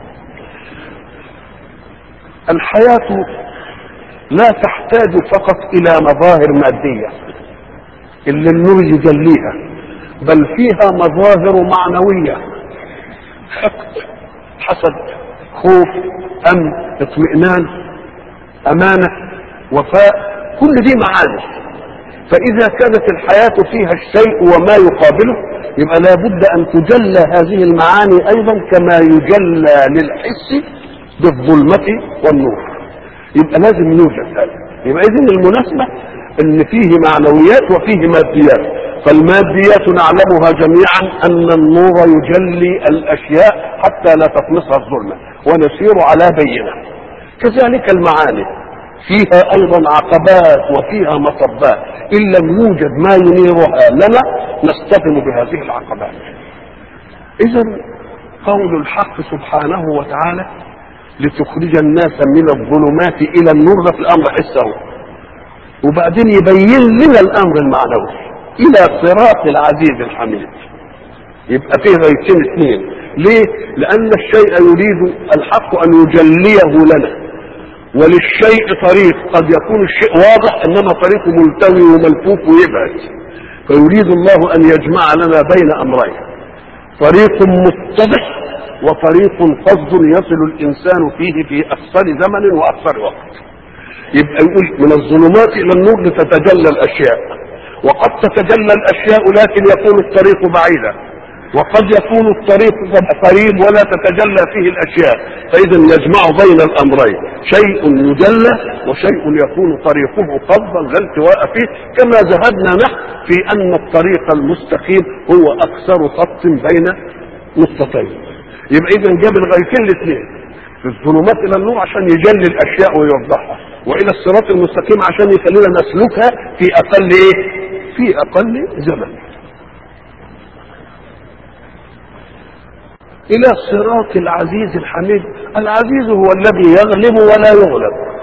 الحياه لا تحتاج فقط الى مظاهر ماديه اللي النور يجليها بل فيها مظاهر معنويه حقد حسد خوف امن اطمئنان امانه وفاء كل دي معاني فاذا كانت الحياه فيها الشيء وما يقابله يبقى لابد ان تجلى هذه المعاني ايضا كما يجلى للحس بالظلمه والنور يبقى لازم يوجد هذا يبقى اذن المناسبه ان فيه معنويات وفيه ماديات فالماديات نعلمها جميعا ان النور يجلي الاشياء حتى لا تطمسها الظلمه ونسير على بينه كذلك المعاني فيها ايضا عقبات وفيها مصبات ان لم يوجد ما ينيرها لنا نصطدم بهذه العقبات اذا قول الحق سبحانه وتعالى لتخرج الناس من الظلمات الى النور ده في الامر حسه وبعدين يبين لنا الامر المعنوي الى صراط العزيز الحميد يبقى فيه غايتين اثنين ليه لان الشيء يريد الحق ان يجليه لنا وللشيء طريق قد يكون الشيء واضح انما طريقه ملتوي وملفوف ويبعد فيريد الله ان يجمع لنا بين امرين طريق متضح وطريق فظ يصل الانسان فيه في اقصر زمن واقصر وقت يبقى يقول من الظلمات الى النور لتتجلى الاشياء وقد تتجلى الاشياء لكن يكون الطريق بعيدا وقد يكون الطريق قريب ولا تتجلى فيه الاشياء فاذا يجمع بين الامرين شيء يجلى وشيء يكون طريقه قبضا لا التواء فيه كما ذهبنا نحن في ان الطريق المستقيم هو اكثر خط بين نقطتين يبقى اذا جاب الغايتين الاثنين في الظلمات الى النور عشان يجلي الاشياء ويوضحها والى الصراط المستقيم عشان يخلينا نسلكها في اقل ايه في اقل زمن الى الصراط العزيز الحميد العزيز هو الذي يغلب ولا يغلب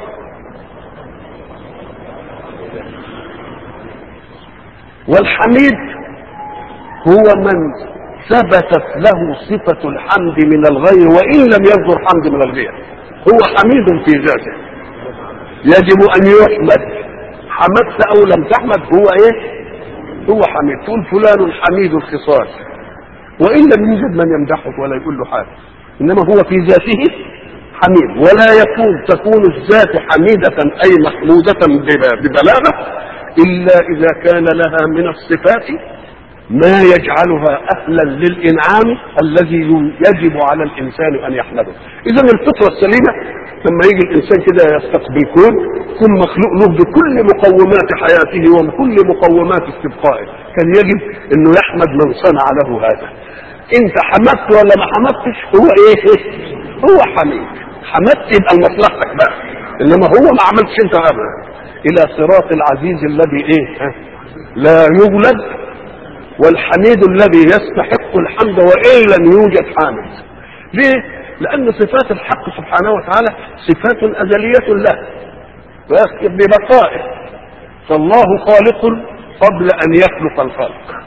والحميد هو من ثبتت له صفة الحمد من الغير وإن لم يصدر حمد من الغير هو حميد في ذاته يجب أن يحمد حمدت أو لم تحمد هو إيه هو حميد تقول فلان حميد الخصال وإن لم يوجد من يمدحه ولا يقول له حاجة إنما هو في ذاته حميد ولا يكون تكون الذات حميدة أي محمودة ببلاغة إلا إذا كان لها من الصفات ما يجعلها أهلا للإنعام الذي يجب على الإنسان أن يحمده إذا الفطرة السليمة لما يجي الإنسان كده يستقبل كون يكون مخلوق له بكل مقومات حياته وبكل مقومات استبقائه كان يجب أنه يحمد من صنع له هذا انت حمدت ولا ما حمدتش هو ايه هو حميد حمدت يبقى لمصلحتك بقى انما هو ما عملتش انت ابدا الى صراط العزيز الذي ايه لا يغلب والحميد الذي يستحق الحمد وان لم يوجد حامد ليه لان صفات الحق سبحانه وتعالى صفات ازليه له ببقائه فالله خالق قبل ان يخلق الخلق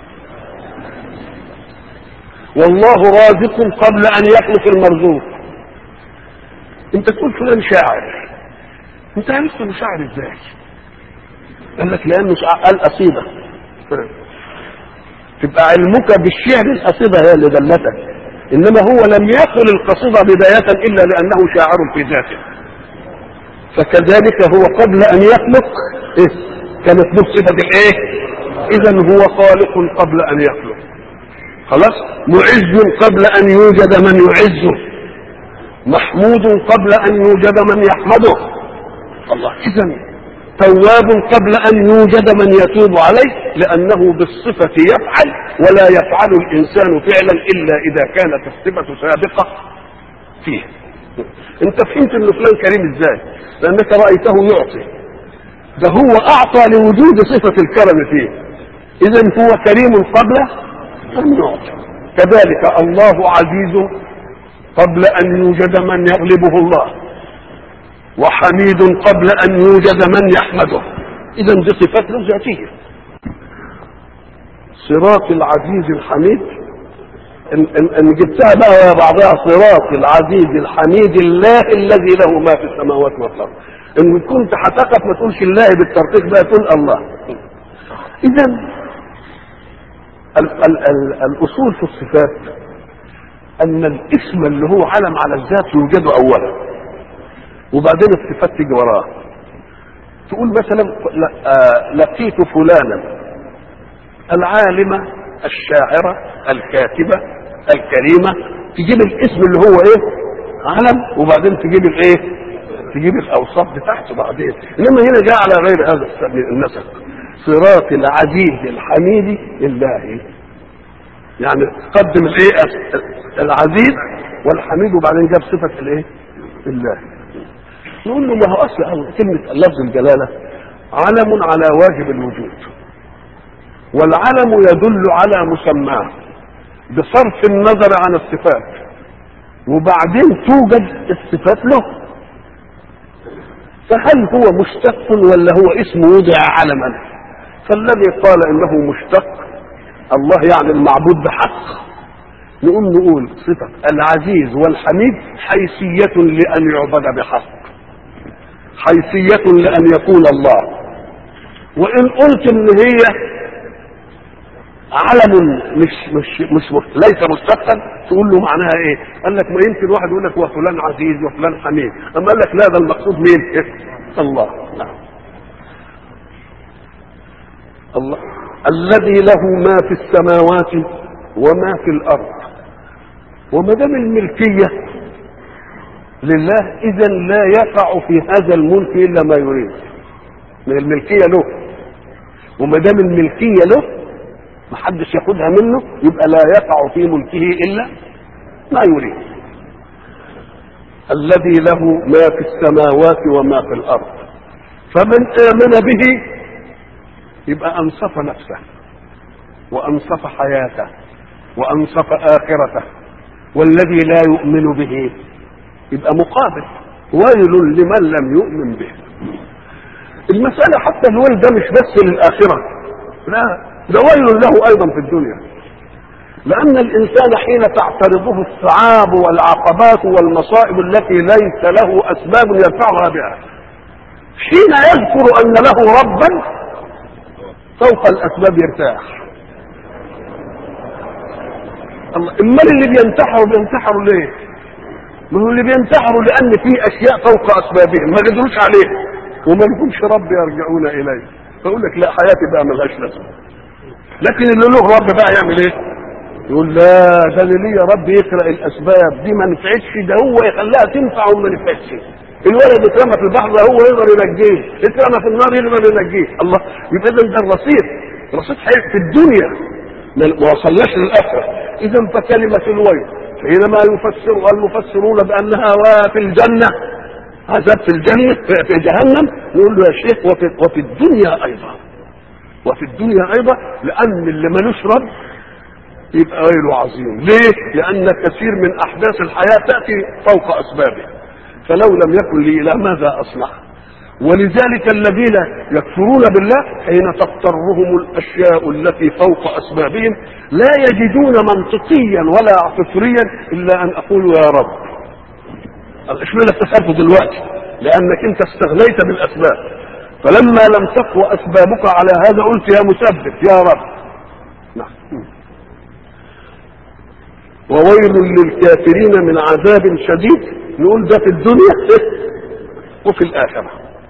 والله رازق قبل ان يخلق المرزوق انت تقول فلان شاعر انت عرفت انه شاعر ازاي قال لك لانه قال قصيده تبقى علمك بالشعر القصيده هي اللي دلتك انما هو لم يقل القصيده بدايه الا لانه شاعر في ذاته فكذلك هو قبل ان يخلق إيه؟ كانت له صفه الايه اذا هو خالق قبل ان يخلق خلاص معز قبل ان يوجد من يعزه محمود قبل ان يوجد من يحمده الله اذا تواب قبل ان يوجد من يتوب عليه لانه بالصفه يفعل ولا يفعل الانسان فعلا الا اذا كانت الصفه سابقه فيه انت فهمت ان فلان كريم ازاي لانك رايته يعطي ده هو اعطى لوجود صفه الكرم فيه اذا هو كريم قبل ان يعطي كذلك الله عزيز قبل ان يوجد من يغلبه الله وحميد قبل ان يوجد من يحمده اذا دي صفات له ذاتيه صراط العزيز الحميد ان, إن, إن جبتها بقى يا بعضها صراط العزيز الحميد الله الذي له ما في السماوات والارض ان كنت هتقف ما تقولش الله بالترقيق بقى تقول الله اذا ال ال ال الاصول في الصفات ان الاسم اللي هو علم على الذات يوجد اولا وبعدين الصفات تيجي وراه تقول مثلا لقيت فلانا العالمة الشاعرة الكاتبة الكريمة تجيب الاسم اللي هو ايه علم وبعدين تجيب الايه تجيب الاوصاف بتاعته بعدين انما هنا جاء على غير هذا النسب صراط العزيز الحميد الله يعني قدم الايه العزيز والحميد وبعدين جاب صفه الايه الله نقول له ما هو اصل كلمه لفظ الجلاله علم على واجب الوجود والعلم يدل على مسماه بصرف النظر عن الصفات وبعدين توجد الصفات له فهل هو مشتق ولا هو اسم وضع علما فالذي قال انه مشتق الله يعني المعبود بحق نقوم نقول صفة العزيز والحميد حيثية لأن يعبد بحق حيثية لأن يكون الله وإن قلت إن هي علم مش مش مش ليس مشتقا تقول له معناها ايه؟ قال لك ما يمكن واحد يقول لك وفلان عزيز وفلان حميد، اما قال لك لا ده المقصود مين؟ إيه؟ الله نعم. الله الذي له ما في السماوات وما في الارض وما دام الملكيه لله اذا لا يقع في هذا الملك الا ما يريد من الملكيه له وما دام الملكيه له محدش ياخدها منه يبقى لا يقع في ملكه الا ما يريد الذي له ما في السماوات وما في الارض فمن امن به يبقى انصف نفسه وانصف حياته وانصف اخرته والذي لا يؤمن به يبقى مقابل ويل لمن لم يؤمن به المسألة حتى الويل ده مش بس للآخرة لا ده ويل له أيضا في الدنيا لأن الإنسان حين تعترضه الصعاب والعقبات والمصائب التي ليس له أسباب يدفعها بها حين يذكر أن له ربا فوق الأسباب يرتاح الله امال اللي بينتحروا بينتحروا ليه؟ ما هو اللي بينتحروا لان في اشياء فوق اسبابهم ما قدروش عليه وما لهمش رب يرجعون اليه فيقول لك لا حياتي بقى ملهاش لازمه لكن اللي له رب بقى يعمل ايه؟ يقول لا ده اللي ليه رب يخلق الاسباب دي ما نفعتش ده هو يخليها تنفع وما نفعتش الولد اترمى في البحر هو يقدر ينجيه اترمى في النار يقدر ينجيه الله يبقى اذا ده الرصيد رصيد حقيقي في الدنيا ما وصلناش للاخره اذا فكلمه الويل حينما يفسرها المفسرون بانها في الجنه عذاب في الجنه في جهنم نقول له يا شيخ وفي, وفي الدنيا ايضا وفي الدنيا ايضا لان اللي ملوش رب يبقى ويله عظيم ليه لان كثير من احداث الحياه تاتي فوق اسبابها فلو لم يكن لي الى ماذا اصنع ولذلك الذين يكفرون بالله حين تضطرهم الاشياء التي فوق اسبابهم لا يجدون منطقيا ولا فطريا الا ان اقول يا رب اشمعنى استسألته دلوقتي لانك انت استغنيت بالاسباب فلما لم تقوى اسبابك على هذا قلت يا مسبب يا رب نعم وويل للكافرين من عذاب شديد نقول ده في الدنيا وفي الآخرة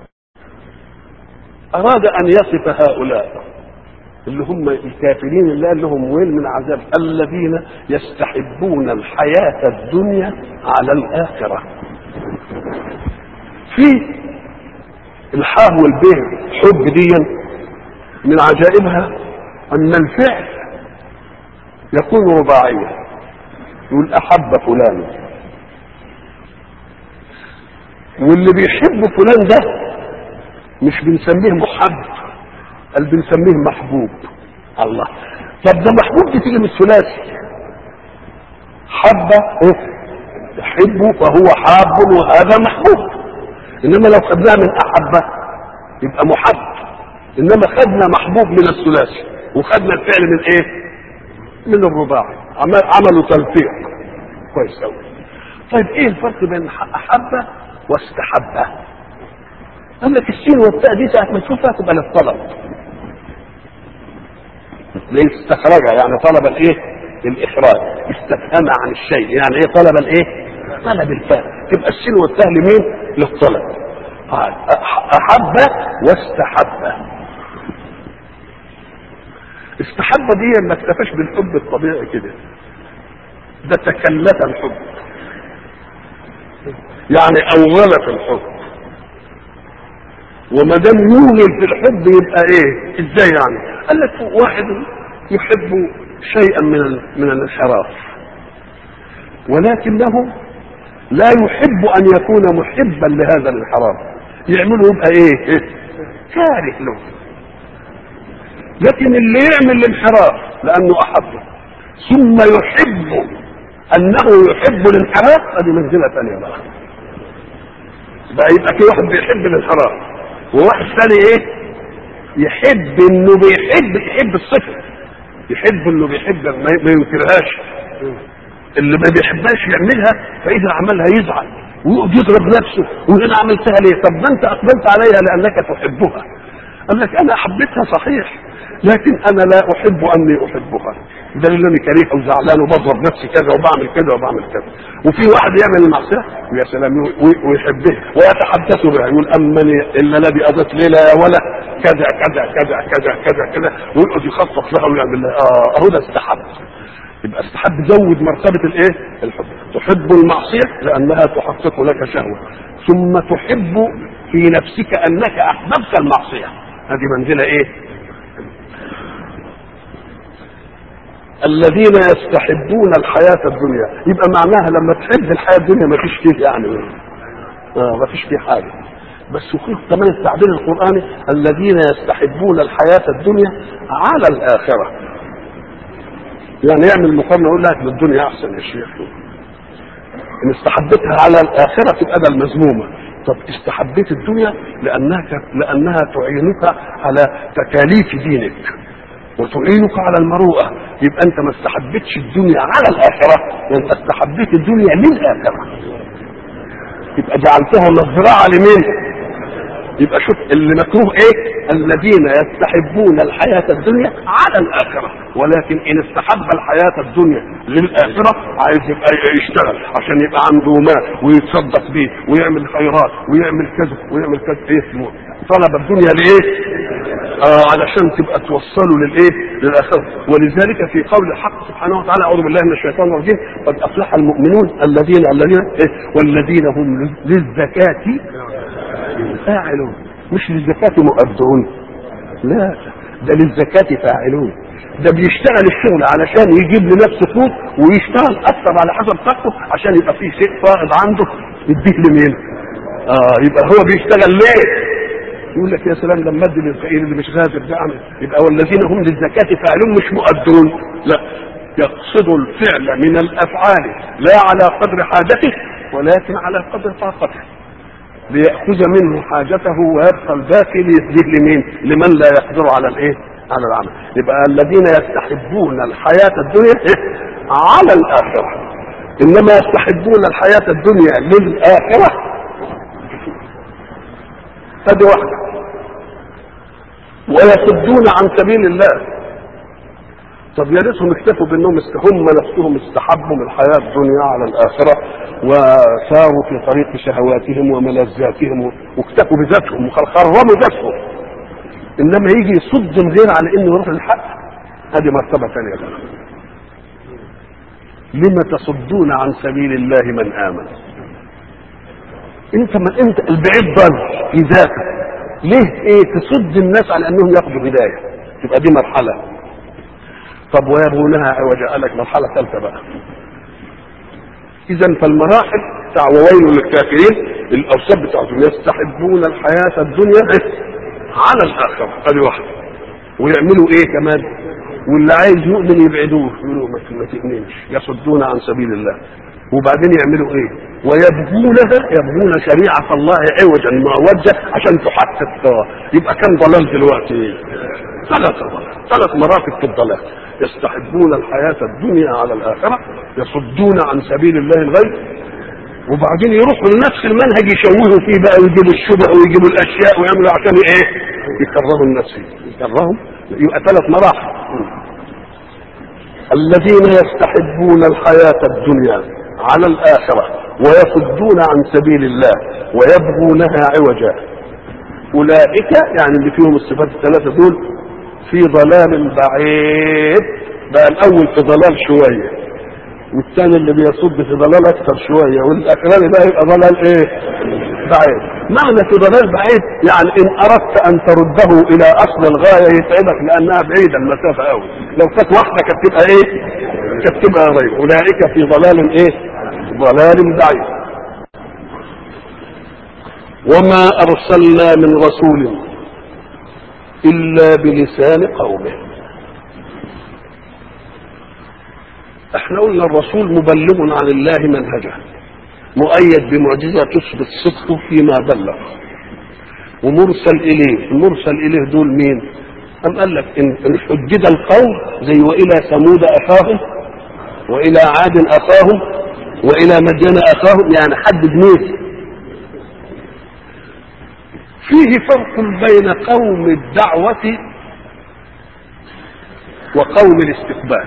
أراد أن يصف هؤلاء اللي هم الكافرين اللي قال لهم ويل من عذاب الذين يستحبون الحياة الدنيا على الآخرة في الحاء والبيه حب دي من عجائبها أن الفعل يكون رباعيا يقول أحب فلان واللي بيحب فلان ده مش بنسميه محب قال بنسميه محبوب الله طب ده محبوب دي تيجي من الثلاثي حب يحبه فهو حاب وهذا محبوب انما لو خدناها من احبه يبقى محب انما خدنا محبوب من الثلاثي وخدنا الفعل من ايه من الرباعي عملوا تلفيق كويس قوي طيب ايه الفرق بين احبه واستحبه قال لك السين والتاء دي ساعه ما تشوفها تبقى للطلب استخرجها يعني طلب الايه الاخراج استفهم عن الشيء يعني ايه طلب الايه طلب الفهم تبقى السين والتاء لمين للطلب احب واستحب استحب دي ما اكتفاش بالحب الطبيعي كده ده تكلف الحب يعني اولت الحب وما دام يوغل في الحب يبقى ايه ازاي يعني قال لك واحد يحب شيئا من ال- من الانحراف ولكنه لا يحب ان يكون محبا لهذا الانحراف يعمله يبقى ايه إيه؟ كاره له لكن اللي يعمل الانحراف لانه احبه ثم يحب انه يحب الانحراف هذه منزله ثانيه بقى بقى يبقى في واحد بيحب الانحراف وواحد ثاني ايه يحب انه بيحب يحب الصفه يحب انه بيحب ما ما ينكرهاش اللي ما بيحبهاش يعملها فاذا عملها يزعل ويقعد يضرب نفسه ويقول انا عملتها ليه طب ما انت اقبلت عليها لانك تحبها قال لك انا حبيتها صحيح لكن انا لا احب اني احبها ده اللي انا كريه وزعلان وبضرب نفسي كذا وبعمل كذا وبعمل كذا وفي واحد يعمل المعصيه ويا سلام وي- ويحبها ويتحدث بها يقول امني الا الذي اضت ليله يا ولا كذا كذا كذا كذا كذا كذا ويقعد يخطط لها ويعمل لها اه اهو ده استحب يبقى استحب زود مرتبة الايه الحب تحب المعصية لانها تحقق لك شهوة ثم تحب في نفسك انك احببت المعصية هذه منزلة ايه الذين يستحبون الحياة الدنيا يبقى معناها لما تحب الحياة الدنيا ما فيش فيه يعني اه ما فيش فيه حاجة بس وفيه كمان التعبير القرآني الذين يستحبون الحياة الدنيا على الآخرة يعني يعمل مقارنه يقول لك الدنيا احسن يا شيخ ان استحبتها على الاخره تبقى ده المذمومه طب استحبيت الدنيا لانها لانها تعينك على تكاليف دينك وتعينك على المروءه يبقى انت ما استحبتش الدنيا على الاخره ده انت استحبيت الدنيا للاخره يبقى جعلتها مزرعه لمين؟ يبقى شوف اللي مكروه ايه الذين يستحبون الحياة الدنيا على الآخرة ولكن إن استحب الحياة الدنيا للآخرة عايز يبقى يشتغل عشان يبقى عنده مال ويتصدق بيه ويعمل خيرات ويعمل كذا ويعمل كذا ايه اسمه طلب الدنيا لإيه؟ آه علشان تبقى توصله للإيه؟ للآخرة ولذلك في قول الحق سبحانه وتعالى أعوذ بالله من الشيطان الرجيم قد أفلح المؤمنون الذين الذين إيه؟ والذين هم للزكاة فاعلون مش للزكاة مؤدون لا ده للزكاة فاعلون ده بيشتغل الشغل علشان يجيب لنفسه قوت ويشتغل اكثر على حسب طاقته عشان يبقى فيه شيء فائض عنده يديه لمين؟ اه يبقى هو بيشتغل ليه؟ يقول لك يا سلام لما ادي للفقير اللي مش غادر ده اعمل يبقى والذين هم للزكاة فاعلون مش مؤدون لا يقصد الفعل من الافعال لا على قدر حاجته ولكن على قدر طاقته ليأخذ منه حاجته ويبقى الباقي ليديه لمين؟ لمن لا يقدر على الايه؟ على العمل. يبقى الذين يستحبون الحياة الدنيا إيه؟ على الآخرة. إنما يستحبون الحياة الدنيا للآخرة هذه واحدة. ويصدون عن سبيل الله. طب يا ريتهم اكتفوا بانهم است- هم نفسهم استحبوا من الحياه الدنيا على الاخره وساروا في طريق شهواتهم وملذاتهم واكتفوا بذاتهم وخرموا ذاتهم انما يجي يصد الغير على انه يروح للحق هذه مرتبه ثانيه بقى لما تصدون عن سبيل الله من امن انت من انت البعيد ضل في ذاته ليه ايه تصد الناس على انهم ياخذوا هدايه تبقى دي مرحله طب ويبغونها عوجا قال لك مرحله ثالثه بقى اذا فالمراحل بتاع وويل للكافرين الاوصاف بتاعتهم يستحبون الحياه الدنيا على الاخره ادي واحده ويعملوا ايه كمان واللي عايز يؤمن يبعدوه يقولوا ما ما تؤمنش يصدون عن سبيل الله وبعدين يعملوا ايه ويبغونها يبغون شريعة الله عوجا معوجة عشان تحقق يبقى كم ضلال دلوقتي ثلاث ضلال ثلاث مراتب في الضلال يستحبون الحياة الدنيا على الآخرة يصدون عن سبيل الله الغيب وبعدين يروحوا لنفس المنهج يشوهوا فيه بقى ويجيبوا الشبه ويجيبوا الاشياء ويعملوا عشان ايه؟ يكرهوا الناس فيه يكرههم يبقى ثلاث مراحل الذين يستحبون الحياة الدنيا على الآخرة ويصدون عن سبيل الله ويبغونها عوجا أولئك يعني اللي فيهم الصفات الثلاثة دول في ضلال بعيد بقى الأول في ضلال شوية والثاني اللي بيصد في ضلال أكثر شوية والأخراني بقى يبقى ضلال إيه؟ بعيد معنى في ضلال بعيد يعني ان اردت ان ترده الى اصل الغايه يتعبك لانها بعيده المسافه قوي لو كانت واحده كانت تبقى ايه؟ كانت تبقى غير اولئك في ضلال ايه؟ ضلال بعيد وما ارسلنا من رسول الا بلسان قومه احنا قلنا الرسول مبلغ عن الله منهجه مؤيد بمعجزه تثبت صدقه فيما بلغ ومرسل اليه المرسل اليه دول مين أم قال لك إن إن حدد القوم زي وإلى ثمود أخاهم وإلى عاد أخاهم وإلى مدين أخاهم يعني حدد مين فيه فرق بين قوم الدعوة وقوم الاستقبال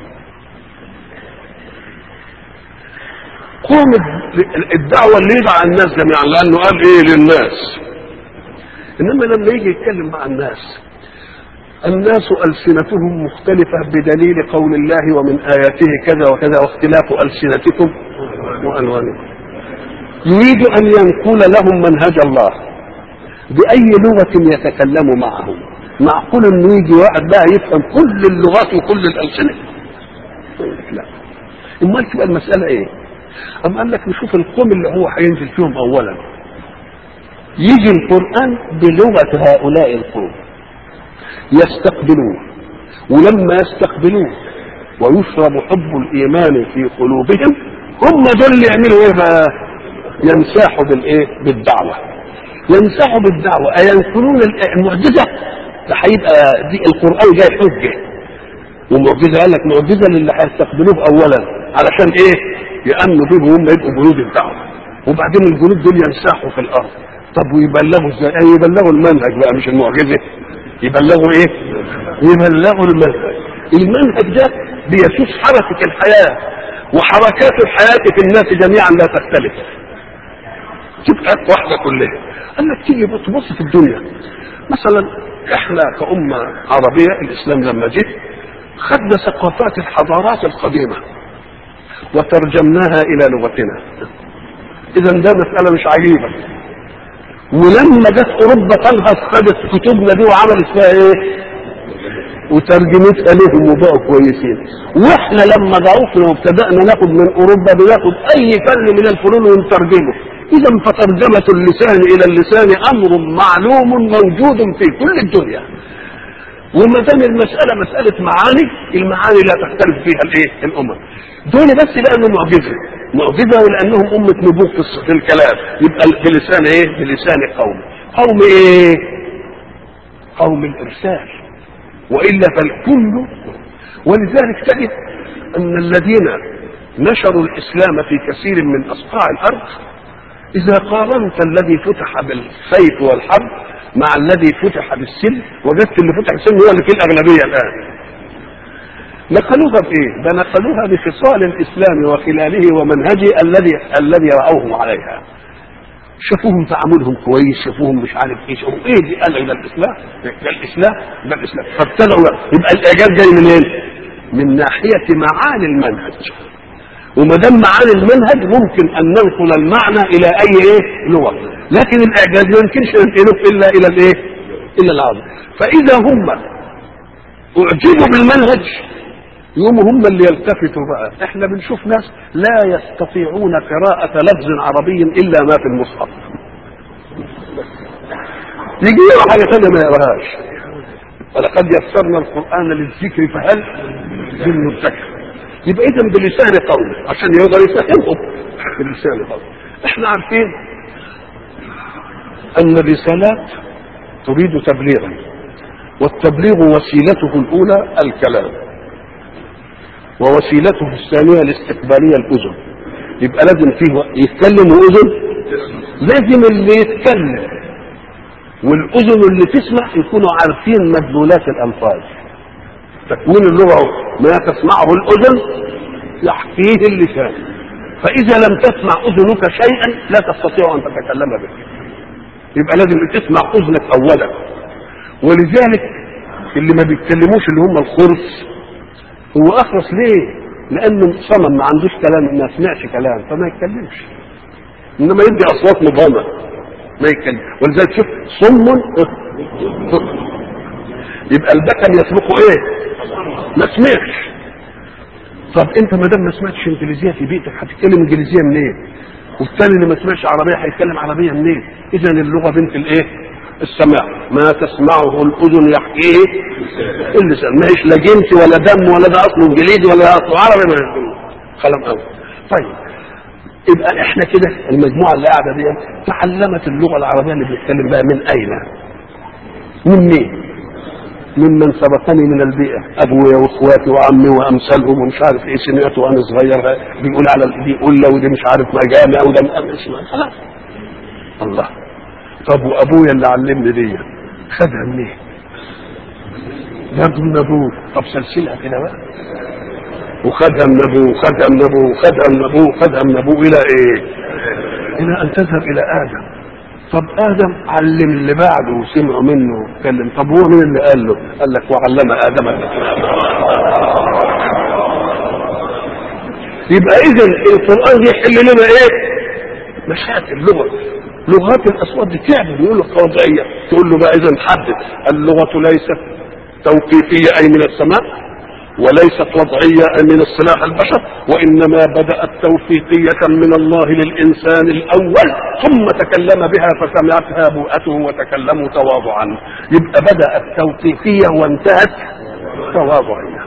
قوم الدعوة اللي يدعى الناس جميعا لأنه قال إيه للناس إنما لما يجي يتكلم مع الناس الناس ألسنتهم مختلفة بدليل قول الله ومن آياته كذا وكذا واختلاف ألسنتكم وألوانكم يريد أن ينقل لهم منهج الله بأي لغة يتكلم معهم معقول انه يجي واحد بقى يفهم كل اللغات وكل الألسنة لا امال تبقى المسألة ايه أم قال لك نشوف القوم اللي هو هينزل فيهم أولا يجي القرآن بلغة هؤلاء القوم يستقبلوه ولما يستقبلوه ويشرب حب الإيمان في قلوبهم هم دول اللي يعملوا ايه بقى ينساحوا بالايه بالدعوة ينسحوا بالدعوة أينكرون المعجزة ده هيبقى دي القرآن جاي حجة ومعجزة قال لك معجزة للي هيستقبلوه أولا علشان إيه؟ يأمنوا بيه وهم يبقوا جنود الدعوة وبعدين الجنود دول ينسحوا في الأرض طب ويبلغوا ازاي؟ أي يبلغوا المنهج بقى مش المعجزة يبلغوا إيه؟ يبلغوا المنهج المنهج ده بيسوس حركة الحياة وحركات الحياة في الناس جميعا لا تختلف تبقى واحدة كلها قال لك تيجي تبص في الدنيا مثلا احنا كأمة عربية الإسلام لما جه خدنا ثقافات الحضارات القديمة وترجمناها إلى لغتنا إذا ده مسألة مش عجيبة ولما جت أوروبا تنهض خدت كتبنا دي وعملت فيها إيه؟ وترجمتها لهم وبقوا كويسين واحنا لما ضعفنا وابتدأنا ناخد من أوروبا بناخد أي فن من الفنون ونترجمه إذا فترجمة اللسان إلى اللسان أمر معلوم موجود في كل الدنيا وما دام المسألة مسألة معاني المعاني لا تختلف فيها الإيه؟ الأمم دول بس لأنه معجزة معجزة ولأنهم أمة نبوغ في, في الكلام يبقى بلسان إيه؟ بلسان قوم قوم إيه؟ قوم الإرسال وإلا فالكل ولذلك تجد أن الذين نشروا الإسلام في كثير من أصقاع الأرض إذا قارنت الذي فتح بالسيف والحرب مع الذي فتح بالسلم وجدت اللي فتح بالسلم هو اللي فيه الأغلبية الآن نقلوها بإيه؟ ده نقلوها بخصال الإسلام وخلاله ومنهجه الذي الذي رأوه عليها شافوهم تعاملهم كويس شافوهم مش عارف ايه شافوهم ايه دي قال ده الاسلام ده الاسلام ده الاسلام فابتدأوا يبقى الاعجاز جاي منين؟ من ناحيه معاني المنهج وما دام معاني المنهج ممكن ان ننقل المعنى الى اي ايه لغه لكن الاعجاز ما يمكنش ننقله الا الى الايه الى العرض فاذا هم اعجبوا بالمنهج يوم هم اللي يلتفتوا بقى احنا بنشوف ناس لا يستطيعون قراءة لفظ عربي الا ما في المصحف يجي يقرا حاجة ثانية ما يقراهاش ولقد يسرنا القرآن للذكر فهل من مدكر يبقى اذا بلسان قوم عشان يقدر يفهمهم بلسان قوم احنا عارفين ان الرسالات تريد تبليغا والتبليغ وسيلته الاولى الكلام ووسيلته الثانيه الاستقباليه الاذن يبقى لازم فيه يتكلم واذن لازم اللي يتكلم والاذن اللي تسمع يكونوا عارفين مدلولات الالفاظ تكوين اللغه ما تسمعه الاذن يحكيه اللسان فاذا لم تسمع اذنك شيئا لا تستطيع ان تتكلم به يبقى لازم تسمع اذنك اولا ولذلك اللي ما بيتكلموش اللي هم الخرس هو اخرس ليه لانه صمم ما عندوش كلام ما سمعش كلام فما يتكلمش انما يدي اصوات مبهمه ما يتكلم ولذلك شوف صم يبقى البكم يسبقه ايه ما سمعش طب انت ما دام ما سمعتش انجليزيه في بيتك هتتكلم انجليزيه منين والثاني اللي ما سمعش عربيه هيتكلم عربيه منين اذا اللغه بنت الايه السماع ما تسمعه الاذن يحكيه اللسان ما هيش لا جنس ولا دم ولا ده اصله انجليزي ولا اصله عربي ما كلام قوي طيب يبقى احنا كده المجموعه اللي قاعده دي تعلمت اللغه العربيه اللي بنتكلم بها من اين؟ من مين؟ ممن سبقني من البيئه ابويا واخواتي وعمي وامثالهم ومش عارف ايه سمعته وانا صغير بيقول على دي قله ودي مش عارف مجامع وده خلاص الله طب وابويا اللي علمني دي خدها منين؟ برضه من ابوه طب سلسلها كده بقى وخدها من ابوه وخدها من ابوه وخدها من ابوه وخدها من ابوه الى ايه؟ الى ان تذهب الى ادم طب ادم علم اللي بعده وسمعوا منه واتكلم طب هو مين اللي قال له؟ قال لك وعلم ادم الاسماء يبقى اذا القران يحل لنا ايه؟ مشاكل لغه لغات الاصوات دي تعمل يقول لك وضعيه تقول له بقى اذا حدد اللغه ليست توقيفيه اي من السماء وليست وضعية من اصطلاح البشر وإنما بدأت توفيقية من الله للإنسان الأول ثم تكلم بها فسمعتها بوءته وتكلموا تواضعا يبقى بدأت توقيفية وانتهت تواضعية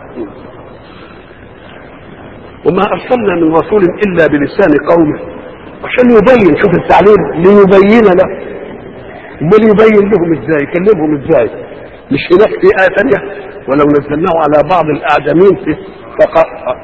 وما أرسلنا من رسول إلا بلسان قومه عشان يبين شوف التعليم ليبين له امال يبين لهم ازاي يكلمهم ازاي مش هناك في آية ثانية ولو نزلناه على بعض الأعجمين في فق...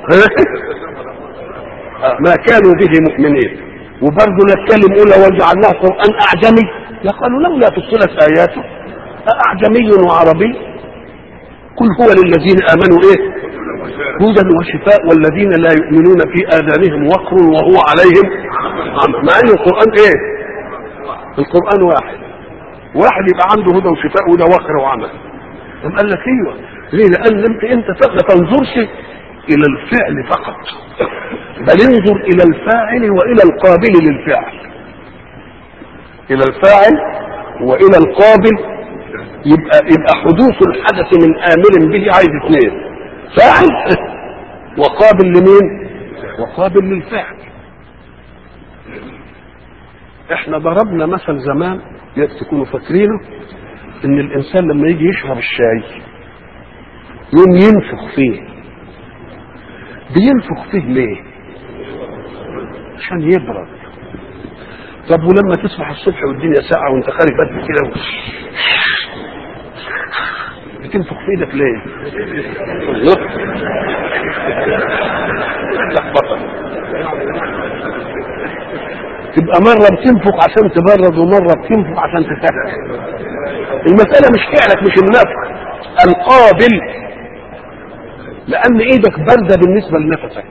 ما كانوا به مؤمنين وبرضه نتكلم أولى وجعلناه قرآن أعجمي يقالوا لولا فصلت آياته أعجمي وعربي قل هو للذين آمنوا إيه هدى وشفاء والذين لا يؤمنون في آذانهم وقر وهو عليهم عمى مع أن القرآن إيه القرآن واحد واحد يبقى عنده هدى وشفاء وده وقر وعمى طب قال لك ايوه ليه لان انت انت ما تنظرش الى الفعل فقط بل انظر الى الفاعل والى القابل للفعل الى الفاعل والى القابل يبقى يبقى حدوث الحدث من امر به عايز اثنين فاعل وقابل لمين وقابل للفعل احنا ضربنا مثل زمان تكونوا فاكرينه ان الانسان لما يجي يشرب الشاي يوم ينفخ فيه بينفخ فيه ليه عشان يبرد طب ولما تصبح الصبح والدنيا ساقعه وانت خارج بدري كده و... بتنفخ في ايدك ليه تبقى مرة بتنفخ عشان تبرد ومرة بتنفخ عشان تسخن المسألة مش فعلك مش النفخ القابل لأن إيدك باردة بالنسبة لنفسك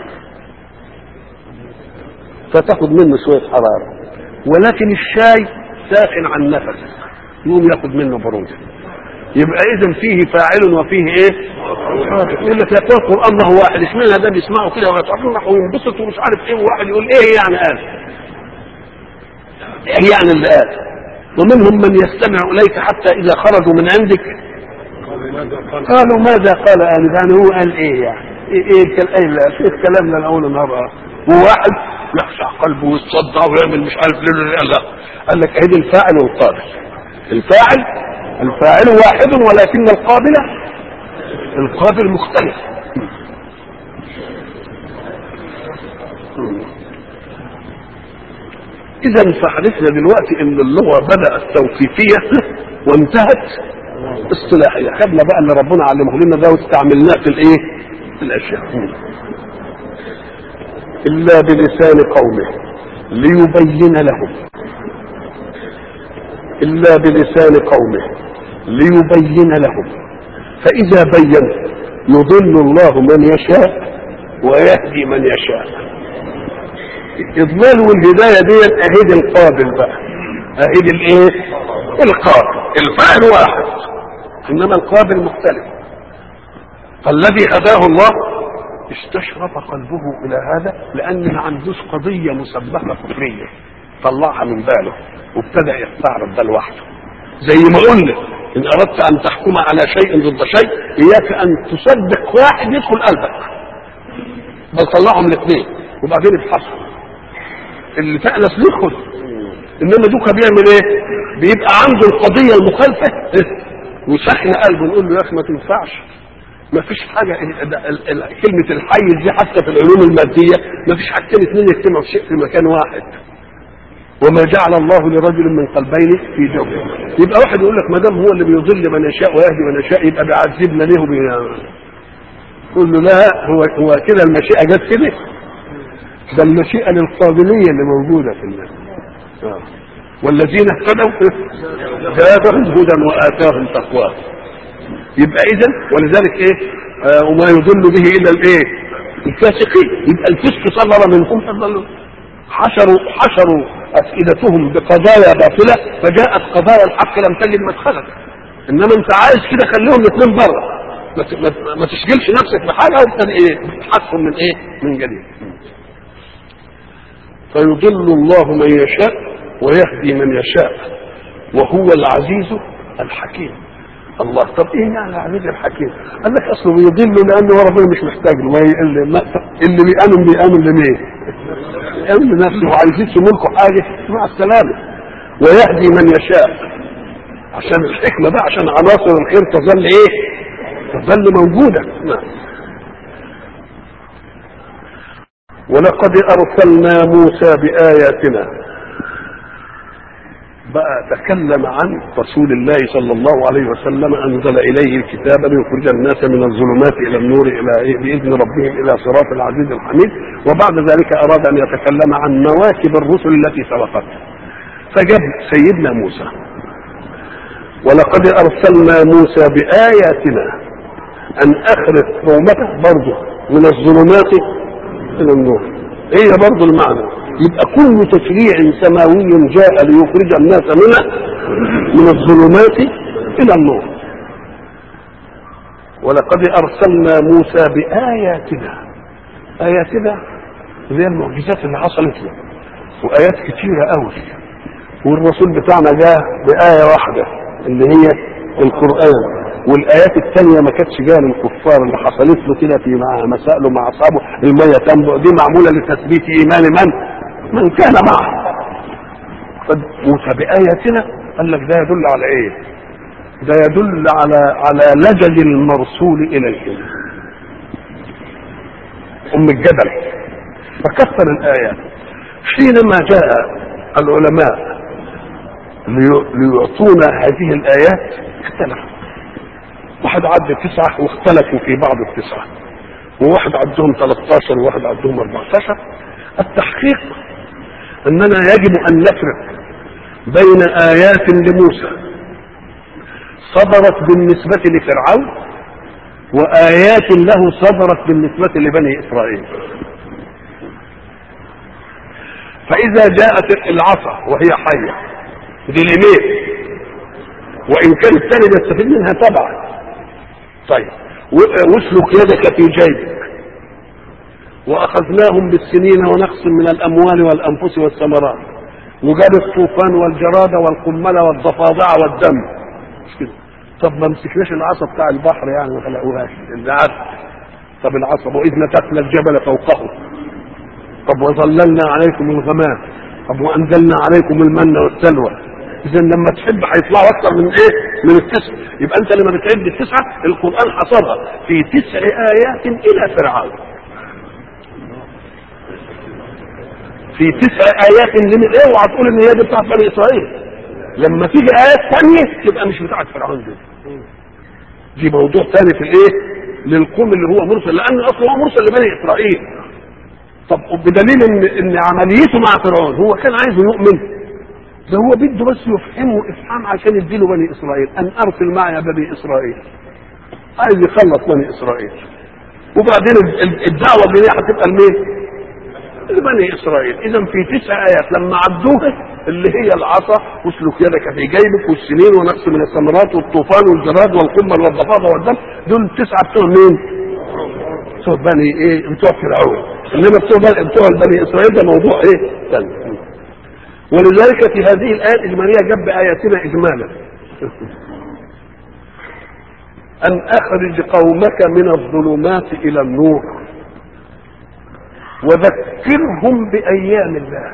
فتاخد منه شوية حرارة ولكن الشاي ساخن عن نفسك يقوم ياخد منه برودة يبقى إذا فيه فاعل وفيه إيه؟ يقول لك يا اخوان القرآن ما هو واحد اشمعنى ده بيسمعوا كده ويتفرح وينبسط ومش عارف إيه وواحد يقول إيه يعني قال؟ إيه يعني اللي قال؟ ومنهم من يستمع اليك حتى اذا خرجوا من عندك قالوا ماذا قال آنف يعني هو قال ايه يعني ايه ايه ايه الكلام ده اول مره وواحد يخشع قلبه ويتصدع ويعمل مش عارف ليه لا لا قال لك ادي الفاعل والقابل الفاعل الفاعل واحد ولكن القابل القابل مختلف اذا فعرفنا دلوقتي ان اللغه بدات توقيفيه وانتهت اصطلاحيه خدنا بقى اللي ربنا علمه لنا ده واستعملناه في الايه في الاشياء الا بلسان قومه ليبين لهم الا بلسان قومه ليبين لهم فاذا بين يضل الله من يشاء ويهدي من يشاء اضلال والهدايه دي اهيد القابل بقى اهيد الايه القابل الفاعل واحد انما القابل مختلف فالذي هداه الله استشرف قلبه الى هذا لان ما عندوش قضيه مسبقه كفريه طلعها من باله وابتدى يستعرض ده لوحده زي ما قلنا ان اردت ان تحكم على شيء ضد شيء اياك ان تصدق واحد يدخل قلبك بل طلعهم الاثنين وبعدين ابحثوا اللي تأنس ليه خد انما دوكا بيعمل ايه بيبقى عنده القضيه المخالفه وسخن قلبه نقول له يا اخي ما تنفعش ما فيش حاجه ال- ال- كلمه الحيز دي حتى في العلوم الماديه ما فيش حاجتين اثنين يجتمعوا في شيء في مكان واحد وما جعل الله لرجل من قلبين في جوفه يبقى واحد يقول لك ما دام هو اللي بيضل من يشاء ويهدي من يشاء يبقى بيعذبنا ليه وبي... قول له لا هو هو كده المشيئه جت كده ده المشيئه للقابليه اللي موجوده في الناس آه. والذين اهتدوا زادهم هدى واتاهم تقواه يبقى اذا ولذلك ايه آه وما يضل به الا الايه الفاسقين يبقى الفسق صدر منهم فضلوا حشروا حشروا افئدتهم بقضايا باطله فجاءت قضايا الحق لم تجد مدخلا انما انت عايز كده خليهم الاثنين بره ما ت- ما- ما تشغلش نفسك بحاجه وابتدي ايه تبحثهم من ايه من جديد فيضل الله من يشاء ويهدي من يشاء وهو العزيز الحكيم الله طب ايه يعني العزيز الحكيم قال لك اصله بيضل لانه هو ربنا مش محتاج له ما ي- اللي, ما- اللي بيامن بيامن لمين بيامن لنفسه وعايزين ملكه حاجه مع السلامه ويهدي من يشاء عشان الحكمه بقى عشان عناصر الخير تظل ايه تظل موجوده نعم ولقد ارسلنا موسى باياتنا بقى تكلم عن رسول الله صلى الله عليه وسلم انزل اليه الكتاب ليخرج الناس من الظلمات الى النور الى إيه؟ باذن ربهم الى صراط العزيز الحميد وبعد ذلك اراد ان يتكلم عن مواكب الرسل التي سبقت فجاب سيدنا موسى ولقد ارسلنا موسى باياتنا ان اخرج قومته برضه من الظلمات الى النور هي برضه المعنى يبقى كل تشريع سماوي جاء ليخرج الناس من من الظلمات الى النور ولقد ارسلنا موسى باياتنا اياتنا اللي هي المعجزات اللي حصلت له وايات كتيره قوي والرسول بتاعنا جاء بايه واحده اللي هي القران والايات الثانيه ما كانتش جايه للكفار اللي حصلت له كده في مع مسائله مع اصحابه الميه تنبع دي معموله لتثبيت ايمان من من كان معه فموسى باياتنا قال لك ده يدل على ايه ده يدل على على لجج المرسول اليهم ام الجبل فكثر الايات حينما جاء العلماء لي- ليعطونا هذه الايات اختلفوا واحد عد تسعة واختلفوا في بعض التسعة وواحد عدهم 13 وواحد عدهم 14 التحقيق اننا يجب ان نفرق بين ايات لموسى صدرت بالنسبة لفرعون وايات له صدرت بالنسبة لبني اسرائيل فاذا جاءت العصا وهي حية دي اليمين وان كان الثاني بيستفيد منها تبعا طيب و- واسلك يدك في جيبك واخذناهم بالسنين ونقص من الاموال والانفس والثمرات وجاب الطوفان والجراد والقمل والضفادع والدم مش كده طب ما مسكناش العصا بتاع البحر يعني ما خلقوهاش اللي عارف طب العصا واذ نتقنا الجبل فوقهم طب وظللنا عليكم الغمام طب وانزلنا عليكم المن والسلوى اذا لما تحب هيطلعوا اكثر من ايه من التسع يبقى انت لما بتعد التسعه القران حصرها في تسع ايات الى فرعون في تسع ايات من ايه اوعى تقول ان هي دي بتاعت بني اسرائيل لما تيجي ايات ثانيه تبقى مش بتاعت فرعون دي دي موضوع ثاني في الايه للقوم اللي هو مرسل لان اصلا هو مرسل لبني اسرائيل طب بدليل ان ان عمليته مع فرعون هو كان عايز يؤمن ده هو بده بس يفهمه افهام عشان يديله بني اسرائيل ان ارسل معي بني اسرائيل عايز يخلص بني اسرائيل وبعدين ال- ال- الدعوه اللي هي هتبقى لمين؟ لبني اسرائيل اذا في تسع ايات لما عدوها اللي هي العصا واسلك يدك في جيبك والسنين ونقص من الثمرات والطوفان والجراد والقمل والضفادع والدم دول التسعه بتوع مين؟ بتوع بني ايه؟ بتوع فرعون انما بتوع بني بتوع بني اسرائيل ده موضوع ايه؟ ثاني ولذلك في هذه الآية الإجمالية جاب بآياتنا إجمالا أن أخرج قومك من الظلمات إلى النور وذكرهم بأيام الله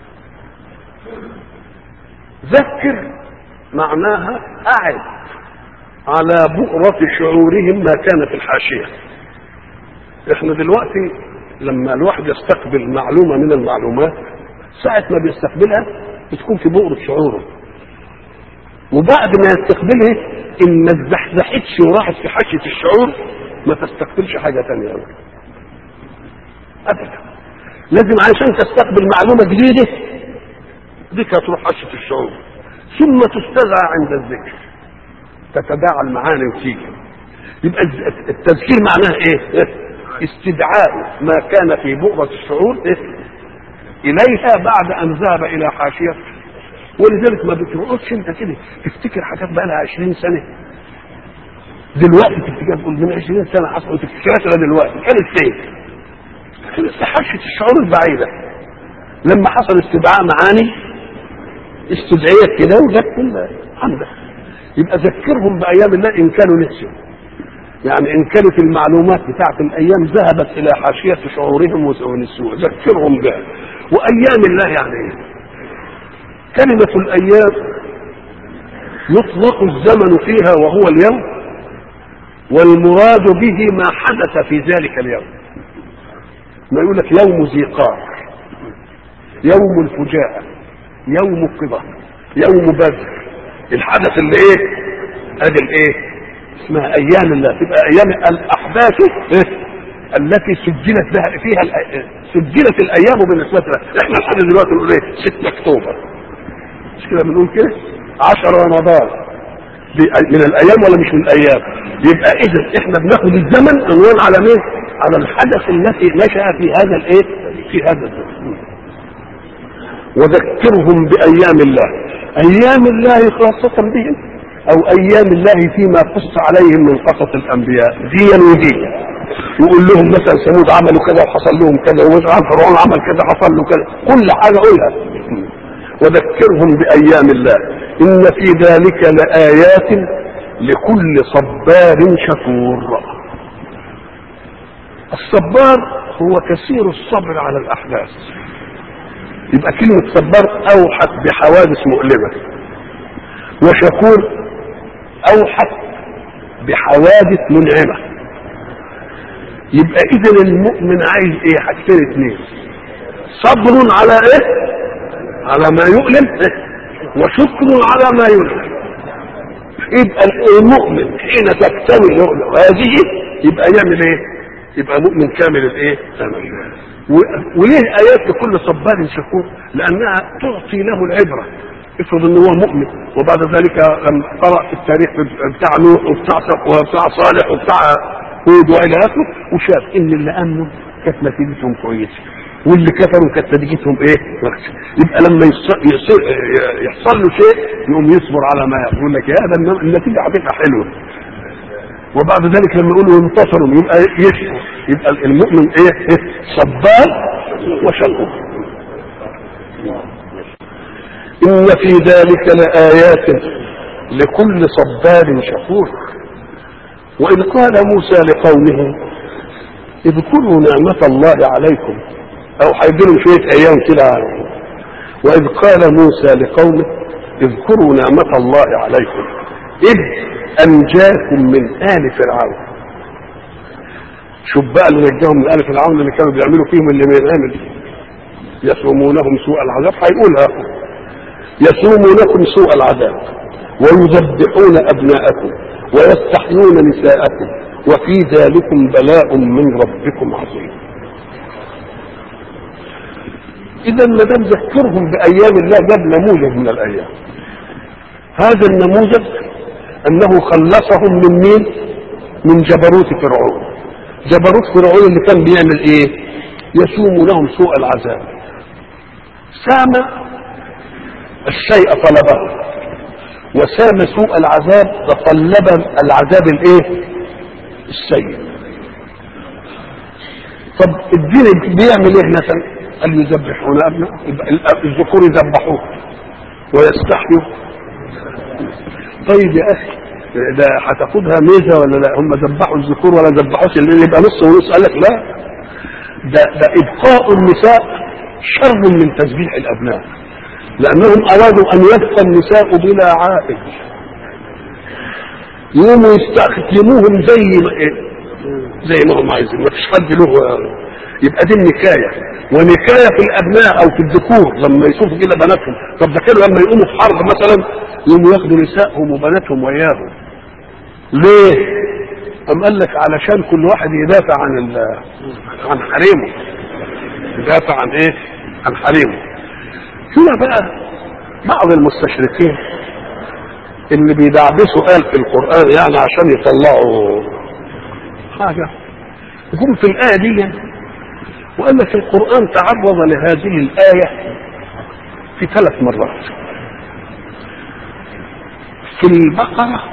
ذكر معناها أعد على بؤرة شعورهم ما كان في الحاشية احنا دلوقتي لما الواحد يستقبل معلومة من المعلومات ساعة ما بيستقبلها بتكون في بؤرة شعوره وبعد ما يستقبلها ان ما اتزحزحتش وراحت في حاشية الشعور ما تستقبلش حاجة تانية أبدا أبدا لازم عشان تستقبل معلومة جديدة ديك هتروح حاشية الشعور ثم تستدعى عند الذكر تتداعى المعاني وتيجي يبقى التذكير معناه ايه؟ استدعاء ما كان في بؤرة الشعور إيه؟ إليها بعد أن ذهب إلى حاشية ولذلك ما بتقعدش أنت كده تفتكر حاجات بقى لها 20 سنة دلوقتي تفتكر تقول من 20 سنة حصل وتفتكرها دلوقتي كانت فين؟ كانت في حاشية الشعور البعيدة لما حصل استدعاء معاني استدعيت كده وجت عندك يبقى ذكرهم بايام الله ان كانوا نسيوا يعني ان كانت المعلومات بتاعت الايام ذهبت الى حاشيه شعورهم ونسوا ذكرهم بها وايام الله يعني ايه كلمه الايام يطلق الزمن فيها وهو اليوم والمراد به ما حدث في ذلك اليوم ما يقول لك يوم زيقار يوم الفجاءه يوم قضى يوم بدر الحدث اللي ايه ادي الايه اسمها ايام الله تبقى ايام الاحداث إيه؟ التي سجلت لها فيها الأ... سجلت الايام بالنسبه لها احنا لحد دلوقتي نقول ايه 6 اكتوبر مش كده بنقول كده 10 رمضان دي من الايام ولا مش من الايام يبقى اذا احنا بناخد الزمن عنوان على مين على الحدث الذي نشا في هذا الايه في هذا الزمن وذكرهم بايام الله ايام الله خاصه بهم او ايام الله فيما قص عليهم من قصص الانبياء ديا وديا يقول لهم مثلا ثمود عملوا كذا وحصل لهم كذا ومثلا فرعون عمل كذا حصل له كذا كل حاجه قولها وذكرهم بايام الله ان في ذلك لايات لكل صبار شكور الصبار هو كثير الصبر على الاحداث يبقى كلمة صبار أوحت بحوادث مؤلمة وشكور أوحت بحوادث منعمة يبقى إذا المؤمن عايز إيه حاجتين اتنين صبر على إيه على ما يؤلم إيه؟ وشكر على ما يؤلم يبقى المؤمن حين تكتمل هذه يبقى يعمل ايه يبقى مؤمن كامل الايه وليه ايات لكل صبار شكور لانها تعطي له العبره افرض ان هو مؤمن وبعد ذلك لما قرا في التاريخ بتاع نوح وبتاع وبتاع صالح وبتاع هود والى اخره وشاف ان اللي امنوا كانت نتيجتهم كويسه واللي كفروا كانت نتيجتهم ايه؟ وحشه يبقى لما يصير يحصل له شيء يقوم يصبر على ما يقول لك يا هذا النتيجه هتبقى حلوه وبعد ذلك لما يقولوا انتصروا يبقى يشكر يبقى المؤمن ايه, إيه؟ صبار وشكور ان في ذلك لايات لكل صبار شكور واذ قال موسى لقومه اذكروا نعمة الله عليكم او هيديلهم شوية ايام كده واذ قال موسى لقومه اذكروا نعمة الله عليكم اذ انجاكم من ال فرعون شوف بقى اللي نجاهم من ال فرعون اللي كانوا بيعملوا فيهم اللي من عمل يسومونهم سوء العذاب هيقولها يسومونكم سوء العذاب ويذبحون ابناءكم ويستحيون نساءكم وفي ذلكم بلاء من ربكم عظيم اذا ما دام ذكرهم بايام الله جاب نموذج من الايام هذا النموذج انه خلصهم من مين من جبروت فرعون جبروت فرعون اللي كان بيعمل ايه يسوم لهم سوء العذاب سام الشيء طلبه وسام سوء العذاب فطلب العذاب الايه السيء طب الدين بيعمل ايه مثلا قال يذبحون ابناء الذكور يذبحوه ويستحيوا طيب يا اخي ده هتاخدها ميزه ولا لا هم ذبحوا الذكور ولا ذبحوش اللي يبقى نص ونص قال لك لا ده ده ابقاء النساء شر من تذبيح الابناء لانهم ارادوا ان يبقى النساء بلا عائد يقوموا يستخدموهم زي ما إيه؟ زي ما هم عايزين ما فيش حد له يبقى دي النكايه ونكايه في الابناء او في الذكور لما يشوفوا كده بناتهم طب ده كانوا لما يقوموا في حرب مثلا يقوموا ياخدوا نسائهم وبناتهم وياهم ليه؟ أم قال لك علشان كل واحد يدافع عن ال عن حريمه يدافع عن ايه؟ عن حريمه هنا بقى بعض المستشرقين اللي بيدعبسوا قال في القرآن يعني عشان يطلعوا حاجة هم في الآية دي وقال لك القرآن تعرض لهذه الآية في ثلاث مرات في البقرة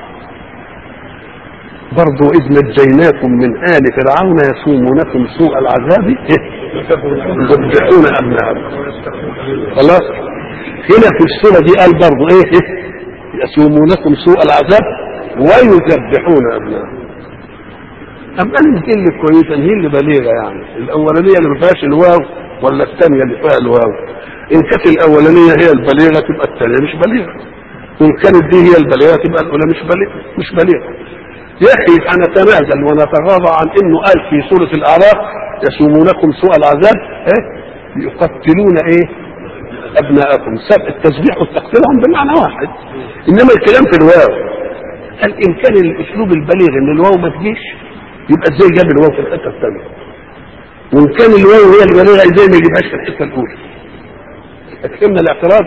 برضو إذ نجيناكم من آل فرعون يسومونكم سوء العذاب يذبحون أبناءكم خلاص هنا في السورة دي قال برضو إيه يسومونكم سوء العذاب ويذبحون أبناءكم أم قال دي اللي كويسة هي اللي بليغة يعني الأولانية اللي ما فيهاش الواو ولا الثانية اللي فيها الواو إن كانت الأولانية هي البليغة تبقى الثانية مش بليغة وإن كانت دي هي البليغة تبقى الأولى مش بليغة مش بليغة يا أخي هنتنازل ونتغاضى عن إنه قال في سورة الأعراف يسومونكم سوء العذاب إيه؟ يقتلون إيه؟ أبناءكم سبب التسبيح والتقتيل هم بمعنى واحد إنما الكلام في الواو قال إن كان الأسلوب البليغ إن الواو ما تجيش يبقى ازاي جاب الواو في الحته الثانيه وان كان الواو هي البليغه ازاي ما يجيبهاش في الحته الاولى فهمنا الاعتراض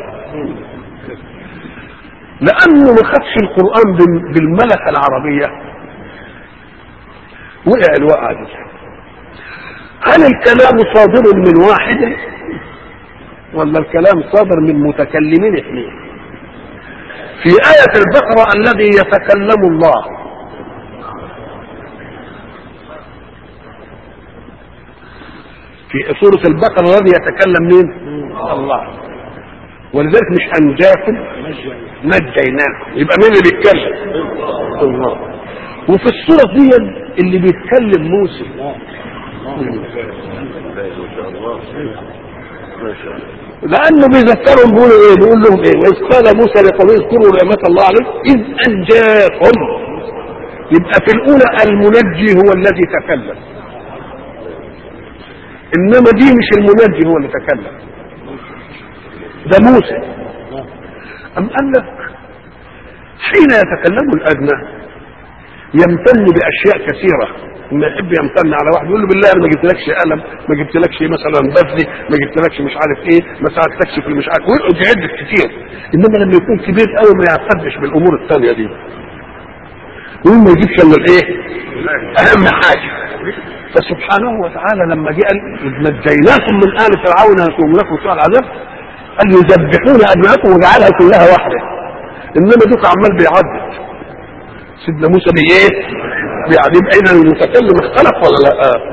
لانه ما خدش القران بالملكه العربيه وقع الوقعه دي هل الكلام صادر من واحد ولا الكلام صادر من متكلمين اثنين في آية البقرة الذي يتكلم الله في سورة البقرة الذي يتكلم مين؟ الله ولذلك مش أنجاكم نجيناكم يبقى مين اللي بيتكلم؟ الله وفي السورة دي اللي بيتكلم موسى لأنه بيذكرهم بيقولوا إيه؟ بيقول لهم إيه؟ وإذ قال موسى لقومه اذكروا نعمة الله عليكم إذ أنجاكم يبقى في الأولى المنجي هو الذي تكلم انما دي مش المنجي هو اللي تكلم ده موسى ام قال لك حين يتكلم الادنى يمتن باشياء كثيره لما يحب يمتن على واحد يقول له بالله انا ما جبتلكش قلم ما جبتلكش مثلا بذلي ما جبتلكش مش عارف ايه ما ساعدتكش في مش عارف ويقعد يعد كتير انما لما يكون كبير قوي ما يعتدش بالامور الثانيه دي يقول ما يجيبش الا الايه؟ اهم حاجه فسبحانه وتعالى لما جه قال إذ نجيناكم من ال فرعون يسوم لكم سوء العذاب قال يذبحون ابناءكم وجعلها كلها واحده انما دوك عمال بيعدد سيدنا موسى بي ايه؟ بيعدد اين المتكلم اختلف ولا لا؟